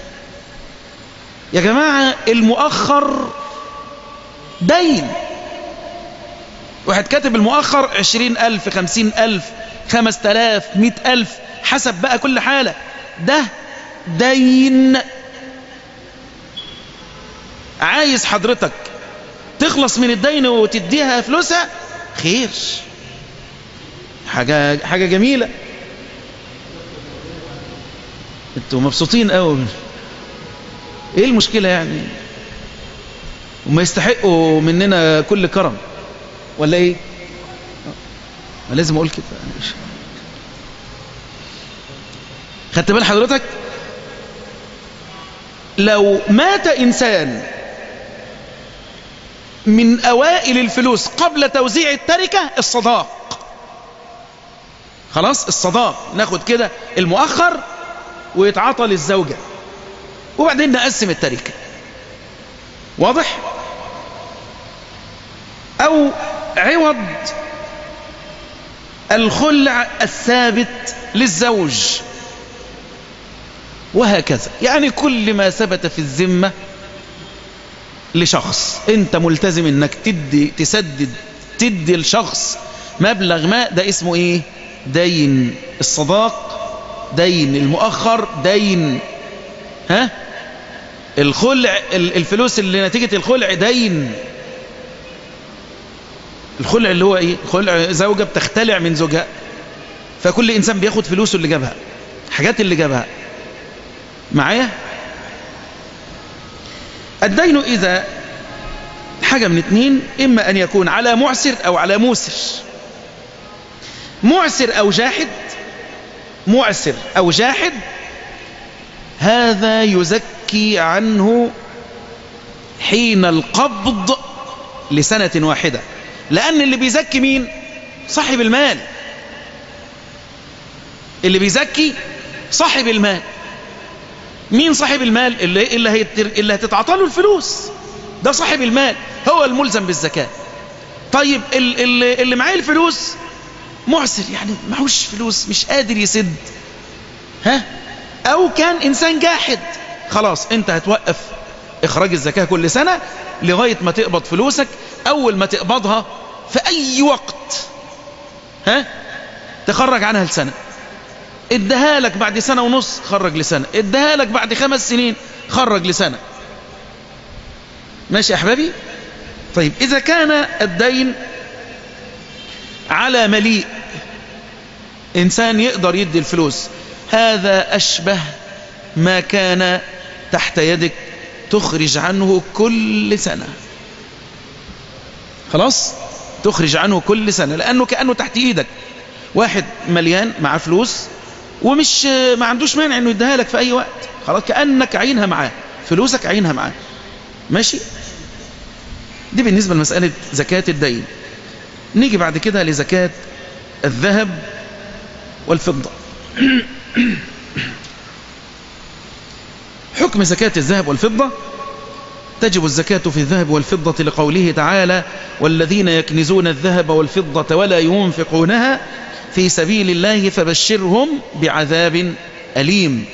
يا جماعة المؤخر دين واحد كاتب المؤخر عشرين ألف خمسين ألف خمس تلاف مئة ألف حسب بقى كل حالة ده دين عايز حضرتك تخلص من الدين وتديها فلوسها خير حاجة, حاجة جميلة انتوا مبسوطين قوي ايه المشكلة يعني وما يستحقوا مننا كل كرم ولا ايه ما لازم اقول كده خدت بال حضرتك لو مات انسان من اوائل الفلوس قبل توزيع التركة الصداق خلاص الصداق ناخد كده المؤخر ويتعاطى للزوجة وبعدين نقسم التركة واضح او عوض الخلع الثابت للزوج وهكذا يعني كل ما ثبت في الذمة لشخص انت ملتزم انك تدي تسدد تدي الشخص مبلغ ما ده اسمه ايه دين الصداق دين المؤخر دين ها الخلع الفلوس اللي نتيجة الخلع دين الخلع اللي هو ايه خلع زوجة بتختلع من زوجها فكل انسان بياخد فلوسه اللي جابها حاجات اللي جابها معايا الدين اذا حاجة من اتنين اما ان يكون على معسر او على موسر معسر او جاحد معسر او جاحد هذا يزكي عنه حين القبض لسنة واحدة لأن اللي بيزكي مين صاحب المال اللي بيزكي صاحب المال مين صاحب المال اللي, اللي, هيتر... اللي هتتعطى له الفلوس ده صاحب المال هو الملزم بالزكاة طيب اللي, اللي معاه الفلوس معسر يعني معهوش فلوس مش قادر يسد ها او كان انسان جاحد خلاص انت هتوقف اخراج الزكاة كل سنة لغاية ما تقبض فلوسك اول ما تقبضها في اي وقت ها تخرج عنها لسنة ادها لك بعد سنة ونص خرج لسنة ادها لك بعد خمس سنين خرج لسنة ماشي يا احبابي طيب اذا كان الدين على مليء انسان يقدر يدي الفلوس هذا اشبه ما كان تحت يدك تخرج عنه كل سنة خلاص تخرج عنه كل سنة لأنه كأنه تحت إيدك واحد مليان مع فلوس ومش ما عندوش مانع انه يديها لك في اي وقت خلاص كأنك عينها معاه فلوسك عينها معاه ماشي دي بالنسبة لمسألة زكاة الدين نيجي بعد كده لزكاة الذهب والفضة حكم زكاة الذهب والفضة تجب الزكاة في الذهب والفضة لقوله تعالى والذين يكنزون الذهب والفضة ولا ينفقونها في سبيل الله فبشرهم بعذاب أليم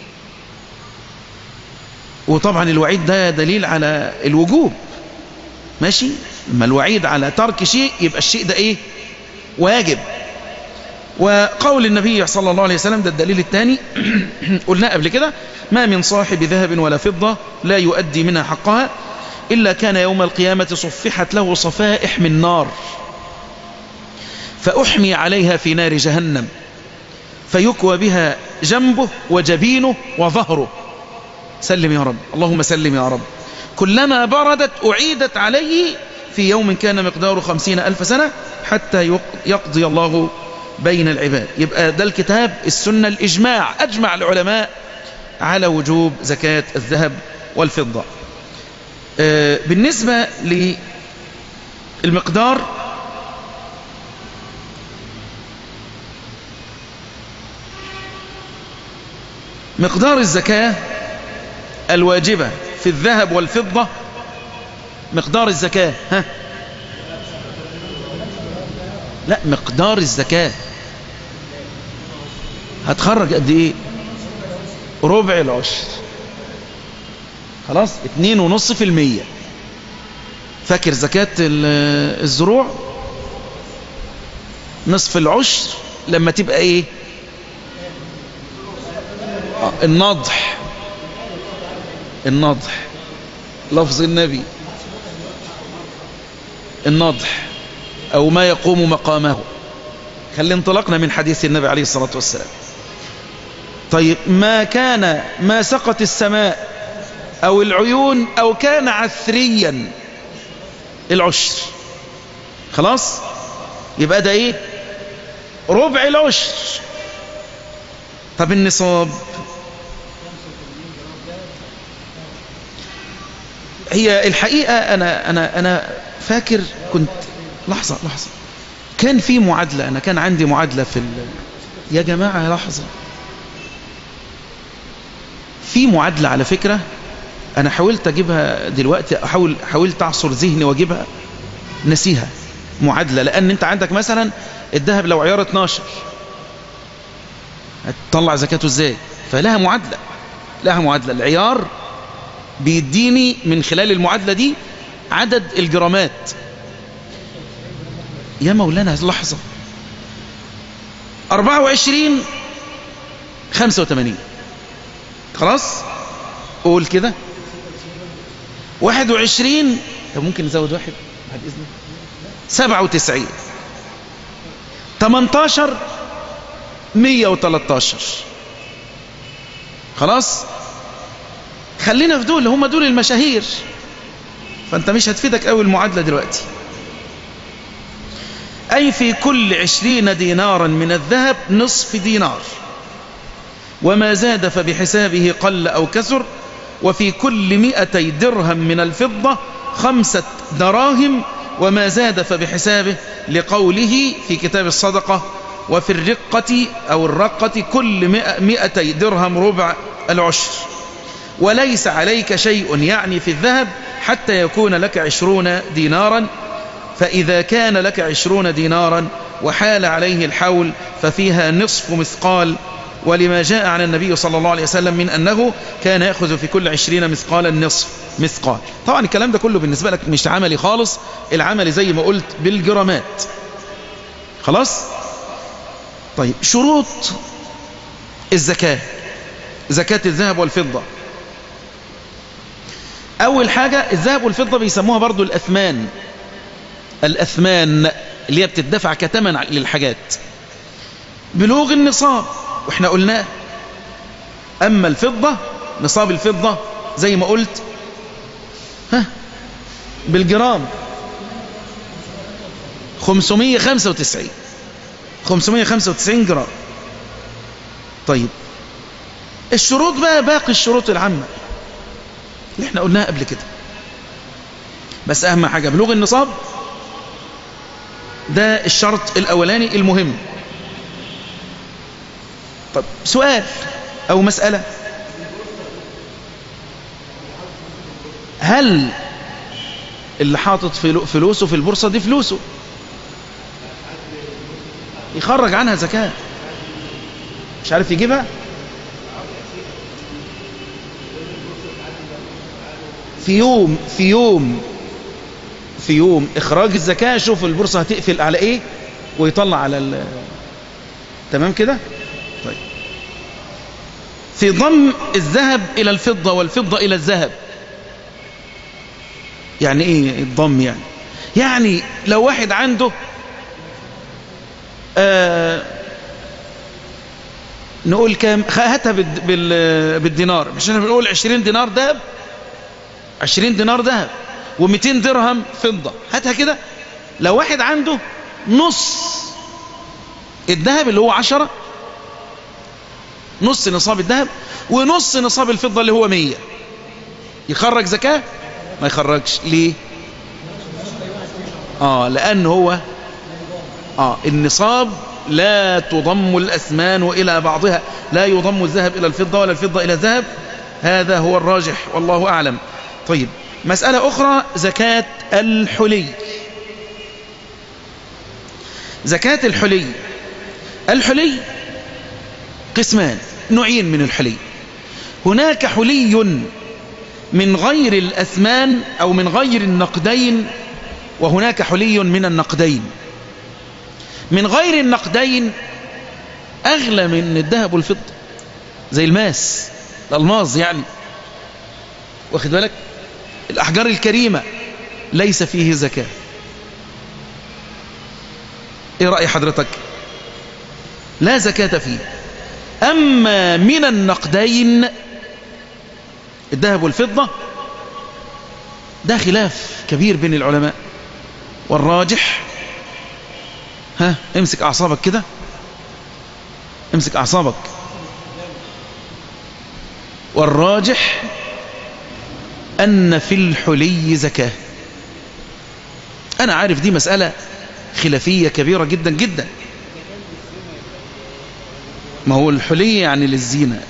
وطبعا الوعيد ده دليل على الوجوب ماشي ما الوعيد على ترك شيء يبقى الشيء ده ايه واجب وقول النبي صلى الله عليه وسلم ده الدليل الثاني قلنا قبل كده ما من صاحب ذهب ولا فضة لا يؤدي منها حقها إلا كان يوم القيامة صفحت له صفائح من نار فأحمي عليها في نار جهنم فيكوى بها جنبه وجبينه وظهره سلم يا رب اللهم سلم يا رب كلما بردت أعيدت عليه في يوم كان مقداره خمسين ألف سنة حتى يقضي الله بين العباد يبقى ده الكتاب السنة الإجماع أجمع العلماء على وجوب زكاة الذهب والفضة بالنسبة للمقدار مقدار الزكاة الواجبة في الذهب والفضة مقدار الزكاة ها لا مقدار الزكاة هتخرج قد ايه ربع العشر خلاص اتنين ونص في المية فاكر زكاة الزروع نصف العشر لما تبقى ايه آه النضح النضح لفظ النبي النضح او ما يقوم مقامه خلي انطلقنا من حديث النبي عليه الصلاة والسلام طيب ما كان ما سقط السماء او العيون او كان عثريا العشر خلاص يبقى ده ايه ربع العشر طب النصاب هي الحقيقة أنا, أنا, أنا فاكر كنت لحظة لحظة كان في معادلة أنا كان عندي معادلة في ال... يا جماعة لحظة في معادلة على فكرة أنا حاولت أجيبها دلوقتي أحاول حاولت أعصر ذهني وأجيبها نسيها معادلة لأن أنت عندك مثلا الذهب لو عيار 12 هتطلع زكاته إزاي فلها معادلة لها معادلة العيار بيديني من خلال المعادلة دي عدد الجرامات يا مولانا لحظة 24 85 خلاص قول كده 21 طب ممكن نزود واحد بعد إذنك 97 18 113 خلاص خلينا في دول هم دول المشاهير فانت مش هتفيدك قوي المعادلة دلوقتي أي في كل عشرين دينارا من الذهب نصف دينار وما زاد فبحسابه قل أو كسر وفي كل مئتي درهم من الفضة خمسة دراهم وما زاد فبحسابه لقوله في كتاب الصدقة وفي الرقة أو الرقة كل مئتي درهم ربع العشر وليس عليك شيء يعني في الذهب حتى يكون لك عشرون دينارا فإذا كان لك عشرون دينارا وحال عليه الحول ففيها نصف مثقال ولما جاء عن النبي صلى الله عليه وسلم من أنه كان يأخذ في كل عشرين مثقالا نصف مثقال طبعا الكلام ده كله بالنسبة لك مش عملي خالص العملي زي ما قلت بالجرامات خلاص طيب شروط الزكاة زكاة الذهب والفضة أول حاجة الذهب والفضة بيسموها برضو الأثمان الأثمان اللي هي بتدفع كتمن للحاجات بلوغ النصاب واحنا قلناه أما الفضة نصاب الفضة زي ما قلت ها بالجرام 595 595 جرام طيب الشروط بقى باقي الشروط العامة اللي احنا قلناها قبل كده بس أهم حاجة بلوغ النصاب ده الشرط الأولاني المهم طب سؤال أو مسألة هل اللي حاطط فلوسه في البورصة دي فلوسه يخرج عنها زكاة مش عارف يجيبها في يوم في يوم في يوم إخراج الزكاة شوف البورصة هتقفل على إيه ويطلع على ال تمام كده طيب في ضم الذهب إلى الفضة والفضة إلى الذهب يعني إيه الضم يعني يعني لو واحد عنده آه نقول كام هاتها بالدينار مش احنا بنقول 20 دينار ذهب 20 دينار ذهب و200 درهم فضة هاتها كده لو واحد عنده نص الذهب اللي هو عشرة نص نصاب الذهب ونص نصاب الفضة اللي هو مية يخرج زكاة ما يخرجش ليه آه لأن هو آه النصاب لا تضم الأثمان إلى بعضها لا يضم الذهب إلى الفضة ولا الفضة إلى الذهب هذا هو الراجح والله أعلم طيب مسألة أخرى زكاة الحلي زكاة الحلي الحلي قسمان نوعين من الحلي هناك حلي من غير الأثمان أو من غير النقدين وهناك حلي من النقدين من غير النقدين أغلى من الذهب والفضة زي الماس الألماظ يعني واخد بالك الأحجار الكريمة ليس فيه زكاة ايه رأي حضرتك لا زكاة فيه أما من النقدين الذهب والفضة ده خلاف كبير بين العلماء والراجح ها امسك أعصابك كده امسك أعصابك والراجح أن في الحلي زكاة أنا عارف دي مسألة خلافية كبيرة جدا جدا ما هو الحلي يعني للزينة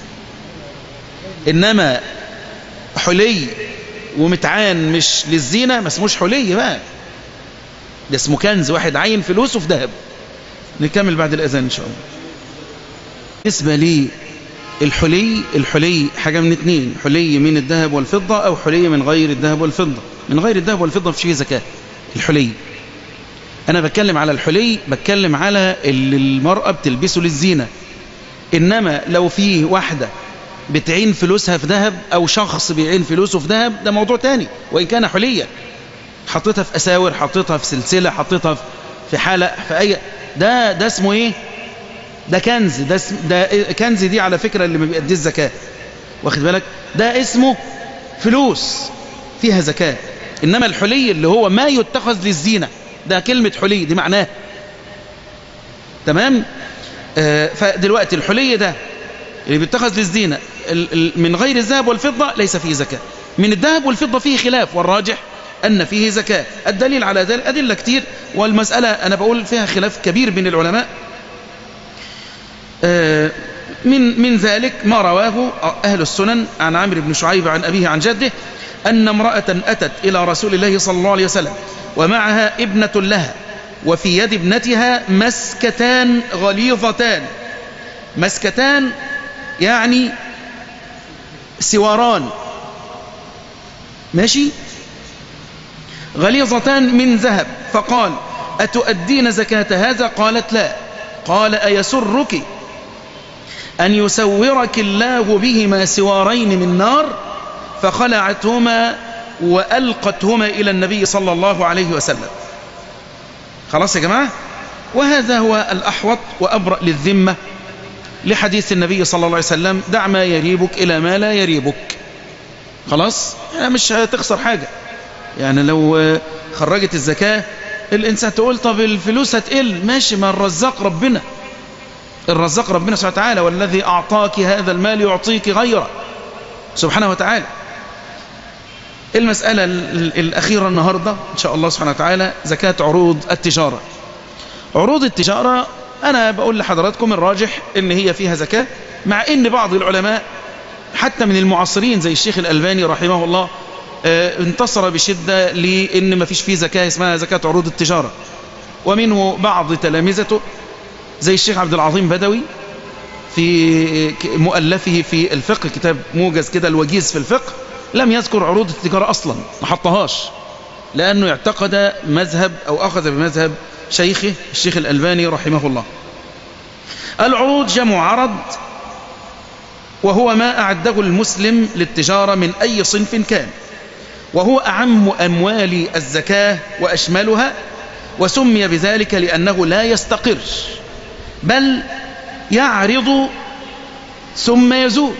إنما حلي ومتعان مش للزينة ما اسموش حلي بقى ده اسمه كنز واحد عين فلوسه في ذهب نكمل بعد الأذان إن شاء الله بالنسبة لي الحلي الحلي حاجة من اتنين حلي من الذهب والفضة أو حلي من غير الذهب والفضة من غير الذهب والفضة في شيء زكاة الحلي أنا بتكلم على الحلي بتكلم على اللي المرأة بتلبسه للزينة إنما لو في واحدة بتعين فلوسها في ذهب أو شخص بيعين فلوسه في ذهب ده موضوع تاني وإن كان حلية حطيتها في أساور حطيتها في سلسلة حطيتها في حلق في أي ده ده اسمه إيه ده كنز ده, اسم ده كنز دي على فكرة اللي ما بيأدي الزكاة واخد بالك ده اسمه فلوس فيها زكاة إنما الحلي اللي هو ما يتخذ للزينة ده كلمة حلي دي معناه تمام آه فدلوقتي الحلي ده اللي بيتخذ للزينة من غير الذهب والفضة ليس فيه زكاة من الذهب والفضة فيه خلاف والراجح أن فيه زكاة الدليل على ذلك أدلة كتير والمسألة أنا بقول فيها خلاف كبير بين العلماء من من ذلك ما رواه أهل السنن عن عمرو بن شعيب عن أبيه عن جده أن امرأة أتت إلى رسول الله صلى الله عليه وسلم ومعها ابنة لها وفي يد ابنتها مسكتان غليظتان مسكتان يعني سواران ماشي غليظتان من ذهب فقال أتؤدين زكاة هذا قالت لا قال أيسرك أن يسورك الله بهما سوارين من نار فخلعتهما وألقتهما إلى النبي صلى الله عليه وسلم خلاص يا جماعة وهذا هو الأحوط وأبرأ للذمة لحديث النبي صلى الله عليه وسلم دع ما يريبك إلى ما لا يريبك خلاص يعني مش هتخسر حاجة يعني لو خرجت الزكاة الإنسان تقول طب الفلوس هتقل ماشي ما الرزاق ربنا الرزاق ربنا سبحانه وتعالى والذي أعطاك هذا المال يعطيك غيره سبحانه وتعالى المسألة الأخيرة النهاردة إن شاء الله سبحانه وتعالى زكاة عروض التجارة عروض التجارة أنا بقول لحضراتكم الراجح إن هي فيها زكاة مع إن بعض العلماء حتى من المعاصرين زي الشيخ الألباني رحمه الله انتصر بشدة لأن ما فيش فيه زكاة اسمها زكاة عروض التجارة ومنه بعض تلامذته زي الشيخ عبد العظيم بدوي في مؤلفه في الفقه كتاب موجز كده الوجيز في الفقه لم يذكر عروض التجارة أصلا ما حطهاش لأنه اعتقد مذهب أو أخذ بمذهب شيخه الشيخ الألباني رحمه الله العروض جمع عرض وهو ما أعده المسلم للتجارة من أي صنف كان وهو أعم أموال الزكاة وأشملها وسمي بذلك لأنه لا يستقر بل يعرض ثم يزول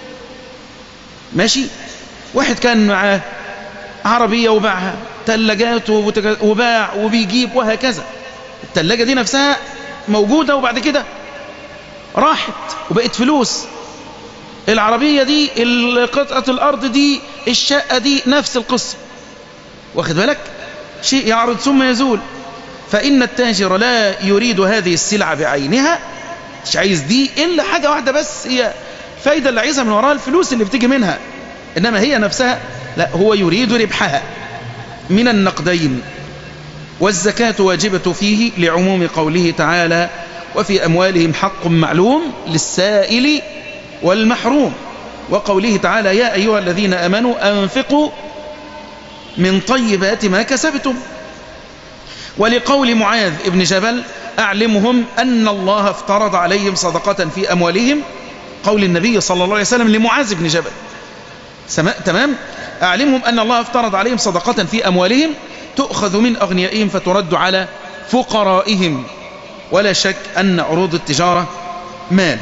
ماشي واحد كان معاه عربية وباعها تلاجات وباع وبيجيب وهكذا التلاجة دي نفسها موجودة وبعد كده راحت وبقت فلوس العربية دي قطعة الأرض دي الشقة دي نفس القصة واخد بالك شيء يعرض ثم يزول فإن التاجر لا يريد هذه السلعة بعينها مش عايز دي إلا حاجة واحدة بس هي الفايدة اللي عايزها من وراها الفلوس اللي بتيجي منها إنما هي نفسها لا هو يريد ربحها من النقدين والزكاة واجبة فيه لعموم قوله تعالى وفي أموالهم حق معلوم للسائل والمحروم وقوله تعالى يا أيها الذين أمنوا أنفقوا من طيبات ما كسبتم ولقول معاذ ابن جبل أعلمهم أن الله افترض عليهم صدقة في أموالهم قول النبي صلى الله عليه وسلم لمعاذ بن جبل تمام أعلمهم أن الله افترض عليهم صدقة في أموالهم تؤخذ من أغنيائهم فترد على فقرائهم ولا شك أن عروض التجارة مال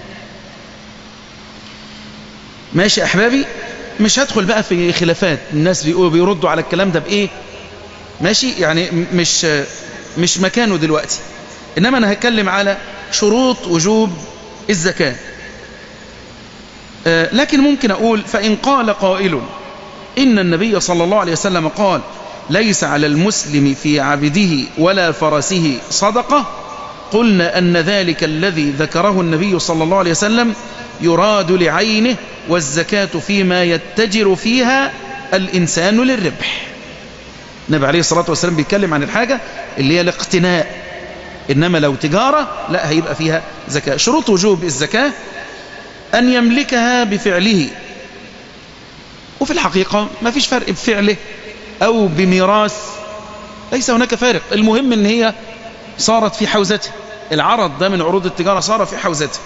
ماشي أحبابي مش هدخل بقى في خلافات الناس بيقولوا بيردوا على الكلام ده بإيه ماشي يعني مش مش مكانه دلوقتي إنما أنا هتكلم على شروط وجوب الزكاة آه لكن ممكن أقول فإن قال قائل إن النبي صلى الله عليه وسلم قال ليس على المسلم في عبده ولا فرسه صدقة قلنا أن ذلك الذي ذكره النبي صلى الله عليه وسلم يراد لعينه والزكاة فيما يتجر فيها الإنسان للربح النبي عليه الصلاة والسلام بيتكلم عن الحاجة اللي هي الاقتناء إنما لو تجارة لا هيبقى فيها زكاة شروط وجوب الزكاة أن يملكها بفعله وفي الحقيقة ما فيش فرق بفعله أو بميراث ليس هناك فارق المهم أن هي صارت في حوزته العرض ده من عروض التجارة صار في حوزته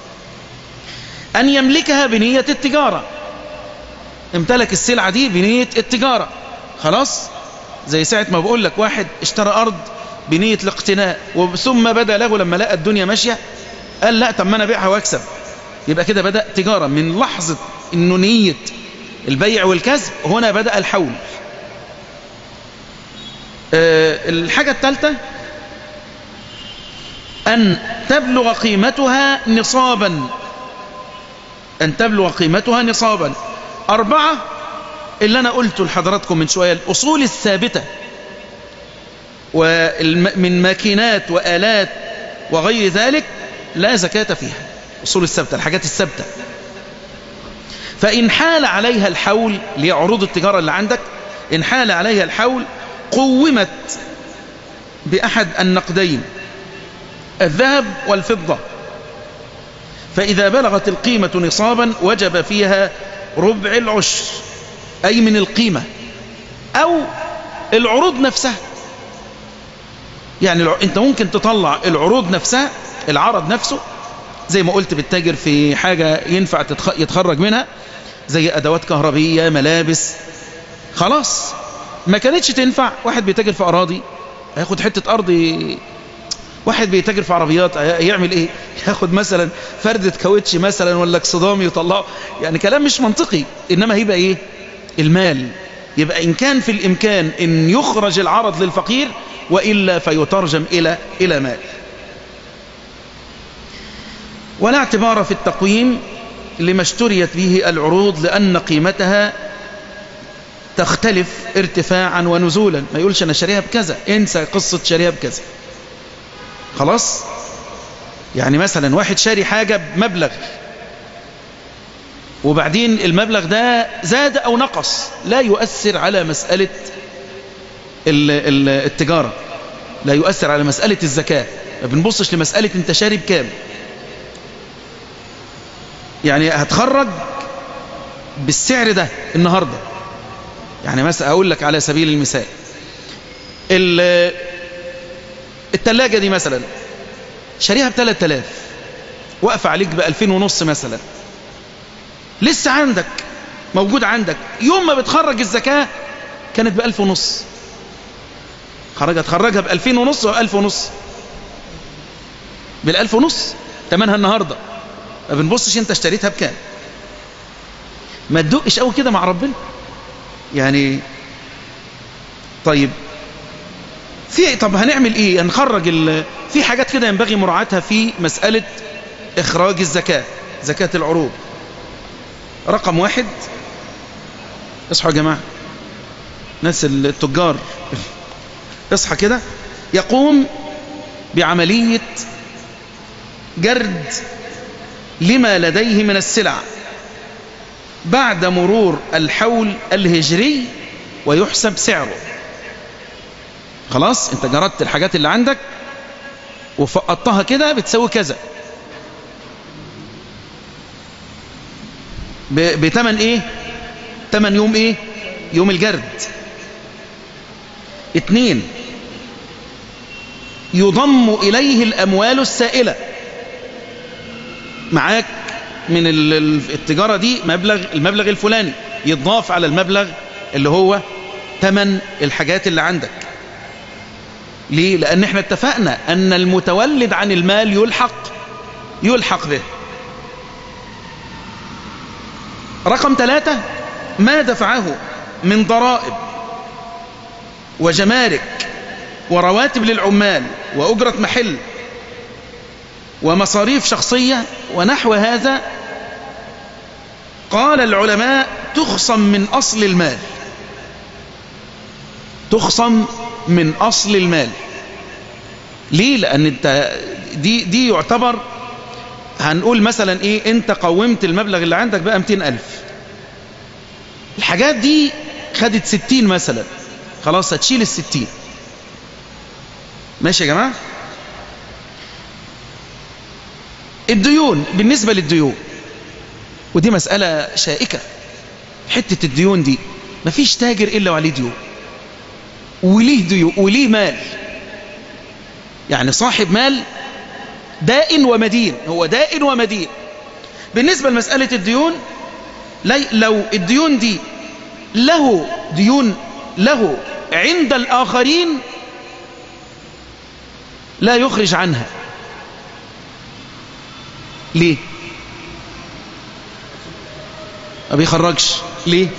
أن يملكها بنية التجارة امتلك السلعة دي بنية التجارة خلاص زي ساعة ما بقول لك واحد اشترى أرض بنية الاقتناء ثم بدأ له لما لقى الدنيا ماشية قال لا طب ما أنا بيعها واكسب يبقى كده بدأ تجارة من لحظة انه نية البيع والكسب هنا بدأ الحول أه الحاجة الثالثة أن تبلغ قيمتها نصابا أن تبلغ قيمتها نصابا أربعة اللي أنا قلته لحضراتكم من شوية الأصول الثابتة ومن ماكينات وآلات وغير ذلك لا زكاة فيها أصول الثابتة الحاجات الثابتة فإن حال عليها الحول لعروض التجارة اللي عندك إن حال عليها الحول قومت بأحد النقدين الذهب والفضة فإذا بلغت القيمة نصابا وجب فيها ربع العشر أي من القيمة أو العروض نفسها يعني أنت ممكن تطلع العروض نفسها العرض نفسه زي ما قلت بالتاجر في حاجة ينفع يتخرج منها زي أدوات كهربية ملابس خلاص ما كانتش تنفع واحد بيتاجر في أراضي هياخد حتة أرض واحد بيتاجر في عربيات يعمل ايه ياخد مثلا فردة كاوتش مثلا ولا اكسدام يطلعه يعني كلام مش منطقي انما هيبقى ايه المال يبقى ان كان في الامكان ان يخرج العرض للفقير وإلا فيترجم إلى إلى مال ولا اعتبار في التقويم لما اشتريت به العروض لأن قيمتها تختلف ارتفاعا ونزولا ما يقولش أنا شاريها بكذا انسى قصة شاريها بكذا خلاص يعني مثلا واحد شاري حاجة بمبلغ وبعدين المبلغ ده زاد أو نقص لا يؤثر على مسألة التجارة لا يؤثر على مسألة الزكاة ما بنبصش لمسألة انت شاري بكام يعني هتخرج بالسعر ده النهاردة يعني مثلا أقول لك على سبيل المثال التلاجة دي مثلا شاريها ب 3000 واقفة عليك ب 2000 ونص مثلا لسه عندك موجود عندك يوم ما بتخرج الزكاة كانت ب 1000 ونص خرجت خرجها ب 2000 ونص و 1000 ونص بال 1000 ونص تمنها النهارده ما بنبصش انت اشتريتها بكام ما تدقش قوي كده مع ربنا يعني طيب في طب هنعمل ايه هنخرج ال... في حاجات كده ينبغي مراعاتها في مسألة اخراج الزكاة زكاة العروض رقم واحد اصحوا يا جماعة ناس التجار اصحى كده يقوم بعملية جرد لما لديه من السلع بعد مرور الحول الهجري ويحسب سعره خلاص انت جردت الحاجات اللي عندك وفقطتها كده بتساوي كذا بتمن ايه تمن يوم ايه يوم الجرد اتنين يضم إليه الأموال السائلة معاك من التجارة دي مبلغ المبلغ الفلاني يضاف على المبلغ اللي هو تمن الحاجات اللي عندك ليه؟ لأن احنا اتفقنا أن المتولد عن المال يلحق يلحق به رقم ثلاثة ما دفعه من ضرائب وجمارك ورواتب للعمال وأجرة محل ومصاريف شخصية ونحو هذا قال العلماء تخصم من أصل المال تخصم من أصل المال ليه لأن انت دي, دي يعتبر هنقول مثلا ايه انت قومت المبلغ اللي عندك بقى 200 ألف الحاجات دي خدت 60 مثلا خلاص هتشيل الستين ماشي يا جماعة الديون بالنسبة للديون ودي مسألة شائكة حتة الديون دي مفيش تاجر إلا وعليه ديون وليه ديون وليه مال يعني صاحب مال دائن ومدين هو دائن ومدين بالنسبة لمسألة الديون لو الديون دي له ديون له عند الآخرين لا يخرج عنها ليه ما بيخرجش ليه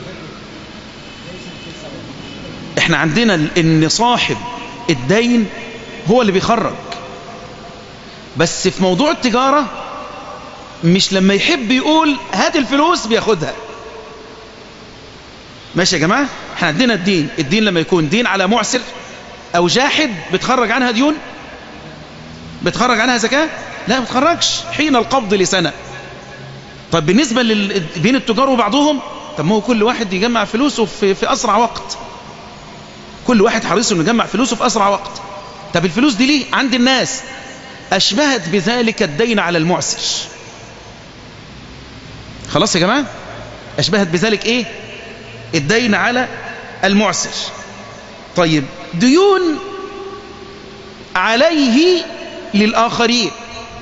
احنا عندنا ان صاحب الدين هو اللي بيخرج بس في موضوع التجارة مش لما يحب يقول هات الفلوس بياخدها ماشي يا جماعة احنا عندنا الدين الدين لما يكون دين على معسر او جاحد بتخرج عنها ديون بتخرج عنها زكاة لا ما بتخرجش حين القبض لسنة طب بالنسبة لل... بين التجار وبعضهم طب ما هو كل واحد يجمع فلوسه في, في أسرع وقت كل واحد حريص انه يجمع فلوسه في أسرع وقت طب الفلوس دي ليه عند الناس أشبهت بذلك الدين على المعسر خلاص يا جماعة أشبهت بذلك إيه الدين على المعسر طيب ديون عليه للآخرين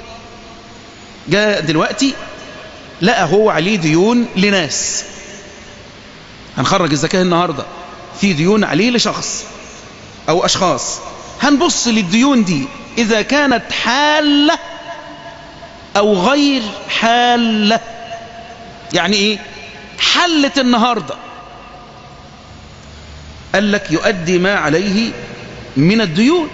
جاء دلوقتي لقى هو عليه ديون لناس هنخرج الزكاة النهاردة في ديون عليه لشخص أو أشخاص هنبص للديون دي إذا كانت حالة أو غير حالة يعني إيه حلت النهاردة قال لك يؤدي ما عليه من الديون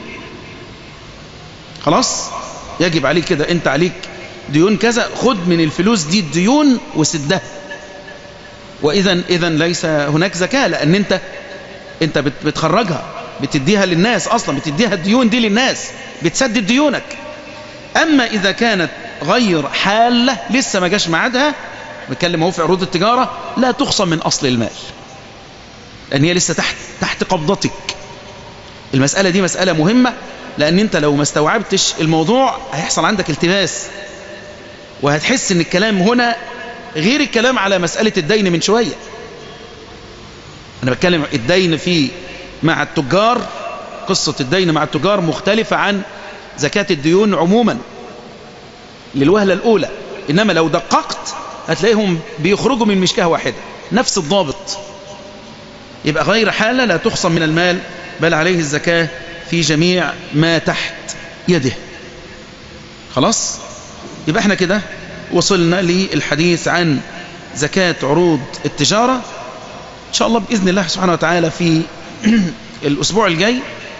خلاص يجب عليك كده انت عليك ديون كذا خد من الفلوس دي الديون وسدها واذا اذا ليس هناك زكاة لان انت انت بتخرجها بتديها للناس اصلا بتديها الديون دي للناس بتسدد ديونك اما اذا كانت غير حالة لسه ما جاش ميعادها بتكلم اهو في عروض التجارة لا تخصم من اصل المال لان هي لسه تحت تحت قبضتك المسألة دي مسألة مهمة لأن أنت لو ما استوعبتش الموضوع هيحصل عندك التباس وهتحس أن الكلام هنا غير الكلام على مسألة الدين من شوية أنا بتكلم الدين في مع التجار قصة الدين مع التجار مختلفة عن زكاة الديون عموما للوهلة الأولى إنما لو دققت هتلاقيهم بيخرجوا من مشكاه واحدة نفس الضابط يبقى غير حالة لا تخصم من المال بل عليه الزكاة في جميع ما تحت يده خلاص يبقى احنا كده وصلنا للحديث عن زكاة عروض التجارة ان شاء الله بإذن الله سبحانه وتعالى في الأسبوع الجاي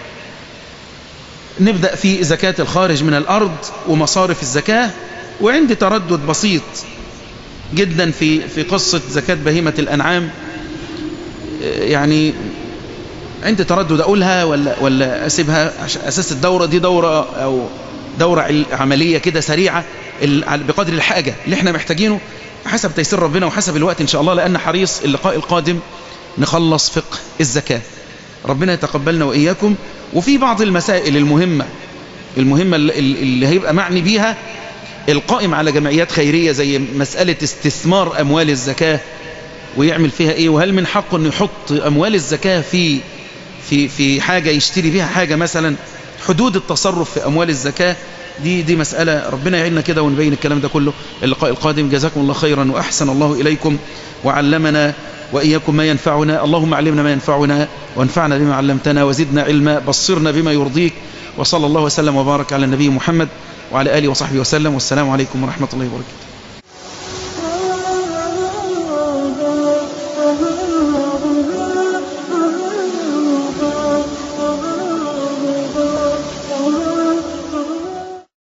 نبدأ في زكاة الخارج من الأرض ومصارف الزكاة وعندي تردد بسيط جدا في في قصة زكاة بهيمة الأنعام يعني عندي تردد أقولها ولا, ولا أسيبها عشان أساس الدورة دي دورة أو دورة عملية كده سريعة ال- بقدر الحاجة اللي احنا محتاجينه حسب تيسير ربنا وحسب الوقت إن شاء الله لأن حريص اللقاء القادم نخلص فقه الزكاة ربنا يتقبلنا وإياكم وفي بعض المسائل المهمة المهمة اللي اللي هيبقى معني بيها القائم على جمعيات خيرية زي مسألة استثمار أموال الزكاة ويعمل فيها إيه وهل من حقه أنه يحط أموال الزكاة في في في حاجة يشتري بيها حاجة مثلا حدود التصرف في أموال الزكاة دي دي مسألة ربنا يعيننا كده ونبين الكلام ده كله اللقاء القادم جزاكم الله خيرا وأحسن الله إليكم وعلمنا وإياكم ما ينفعنا اللهم علمنا ما ينفعنا وانفعنا بما علمتنا وزدنا علما بصرنا بما يرضيك وصلى الله وسلم وبارك على النبي محمد وعلى آله وصحبه وسلم والسلام عليكم ورحمة الله وبركاته